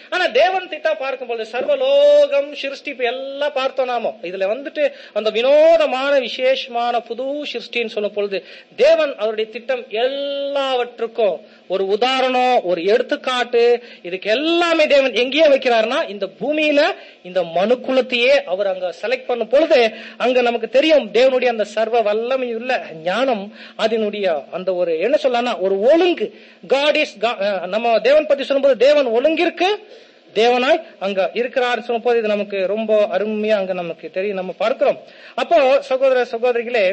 ஆனா தேவன் திட்டம் பார்க்கும்போது சர்வலோகம் சிருஷ்டிப்பு எல்லாம் பார்த்தோம் நாம இதுல வந்துட்டு அந்த வினோதமான விசேஷமான புது சிருஷ்டின்னு சொல்லும் பொழுது தேவன் அவருடைய திட்டம் எல்லாவற்றுக்கும் ஒரு உதாரணம் ஒரு எடுத்துக்காட்டு இதுக்கு எல்லாமே தேவன் எங்கேயே வைக்கிறாருன்னா இந்த பூமியில இந்த மனுக்குலத்தையே அவர் அங்க செலக்ட் பண்ணும் பொழுது அங்க நமக்கு தெரியும் தேவனுடைய அந்த சர்வ வல்லமையுள்ள ஞானம் அதனுடைய அந்த ஒரு என்ன சொல்லலாம் ஒரு ஒழுங்கு காட் இஸ் நம்ம தேவன் பத்தி சொல்லும்போது தேவன் ஒழுங்கிற்கு தேவனாய் அங்க இருக்கிறார் சொல்லும்போது இது நமக்கு ரொம்ப அருமையா அங்க நமக்கு தெரியும் நம்ம பார்க்கிறோம் அப்போ சகோதர சகோதரிகளே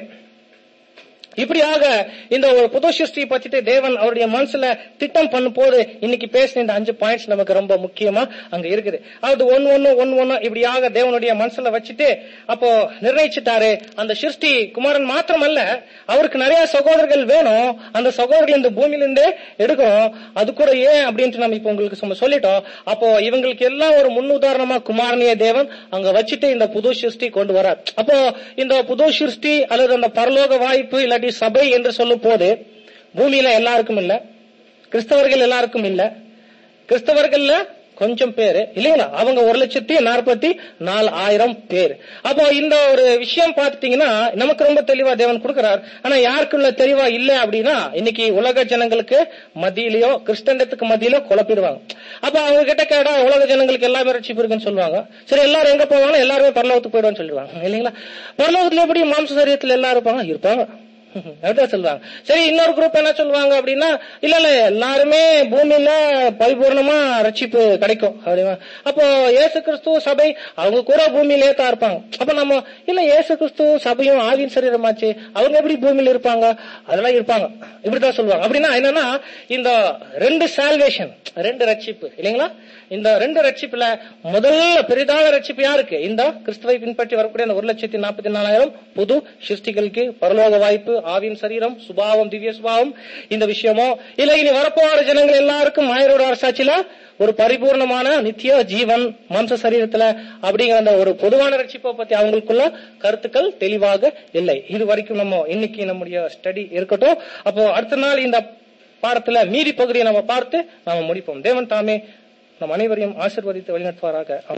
இப்படியாக இந்த ஒரு புது சிருஷ்டி பற்றிட்டு தேவன் அவருடைய மனசுல திட்டம் பண்ணும் போது இன்னைக்கு பேசின இந்த அஞ்சு பாயிண்ட்ஸ் நமக்கு ரொம்ப முக்கியமா அங்க இருக்குது அது ஒன்னு ஒன்னு ஒன்னு ஒன்னு இப்படியாக தேவனுடைய மனசுல வச்சுட்டு அப்போ நிர்ணயிச்சுட்டாரு அந்த சிருஷ்டி குமாரன் மாத்திரமல்ல அவருக்கு நிறைய சகோதரர்கள் வேணும் அந்த சகோதரர்கள் இந்த பூமியிலிருந்தே எடுக்கணும் அது கூட ஏன் அப்படின்ட்டு நம்ம இப்போ உங்களுக்கு சும்மா சொல்லிட்டோம் அப்போ இவங்களுக்கு எல்லாம் ஒரு முன்னுதாரணமா குமாரனிய தேவன் அங்க வச்சுட்டு இந்த புது சிருஷ்டி கொண்டு வரார் அப்போ இந்த புது சிருஷ்டி அல்லது அந்த பரலோக வாய்ப்பு இல்லாட்டி சபை என்று சொல்லும் போது பூமியில எல்லாருக்கும் இல்ல கிறிஸ்தவர்கள் எல்லாருக்கும் இல்ல கிறிஸ்தவர்கள்ல கொஞ்சம் பேரு இல்லைங்களா அவங்க ஒரு லட்சத்தி நாற்பத்தி நாலு ஆயிரம் பேர் அப்போ இந்த ஒரு விஷயம் பார்த்துட்டீங்கன்னா நமக்கு ரொம்ப தெளிவா தேவன் கொடுக்கிறார் ஆனா யாருக்குள்ள தெளிவா இல்ல அப்படின்னா இன்னைக்கு உலக ஜனங்களுக்கு மத்தியிலயோ கிறிஸ்தண்டத்துக்கு மத்தியிலோ குழப்பிடுவாங்க அப்ப அவங்க கிட்ட கேட்டா உலக ஜனங்களுக்கு எல்லாமே ரட்சிப்பு இருக்குன்னு சொல்லுவாங்க சரி எல்லாரும் எங்க போவாங்க எல்லாருமே பரலோகத்துக்கு போயிடுவான்னு சொல்லிடுவாங்க இல்லைங்களா பரலோகத்துல எப்படி மாம்ச சரீரத்துல எல்லாரும் இருப்பாங்க இருப்பாங்க அப்படிதான் சொல்லுவாங்க சரி இன்னொரு குரூப் என்ன சொல்லுவாங்க அப்படின்னா இல்ல இல்ல எல்லாருமே பூமியில பரிபூர்ணமா ரட்சிப்பு கிடைக்கும் அப்படின்னா அப்போ ஏசு கிறிஸ்து சபை அவங்க கூட பூமியிலே தான் இருப்பாங்க அப்ப நம்ம இல்ல ஏசு கிறிஸ்து சபையும் ஆவின் சரீரமாச்சு அவங்க எப்படி பூமியில இருப்பாங்க அதெல்லாம் இருப்பாங்க இப்படிதான் சொல்லுவாங்க அப்படின்னா என்னன்னா இந்த ரெண்டு சால்வேஷன் ரெண்டு ரட்சிப்பு இல்லைங்களா இந்த ரெண்டு ரட்சிப்புல முதல்ல பெரிதான ரட்சிப்பு யாருக்கு இந்த கிறிஸ்துவை பின்பற்றி வரக்கூடிய அந்த ஒரு லட்சத்தி நாற்பத்தி நாலாயிரம் புது சிருஷ்டிகளுக்கு பரலோக வாய்ப்பு ஆவின் சரீரம் சுபாவம் திவ்ய சுபாவம் இந்த விஷயமோ இல்ல இனி வரப்போற ஜனங்கள் எல்லாருக்கும் ஆயிரோட அரசாட்சியில ஒரு பரிபூர்ணமான நித்திய ஜீவன் மாம்ச சரீரத்துல அப்படிங்கிற அந்த ஒரு பொதுவான ரட்சிப்பை பத்தி அவங்களுக்குள்ள கருத்துக்கள் தெளிவாக இல்லை இது வரைக்கும் நம்ம இன்னைக்கு நம்முடைய ஸ்டடி இருக்கட்டும் அப்போ அடுத்த நாள் இந்த பாடத்துல மீதி பகுதியை நம்ம பார்த்து நாம முடிப்போம் தேவன் தாமே நம் அனைவரையும் ஆசிர்வதித்து வழிநடத்துவாராக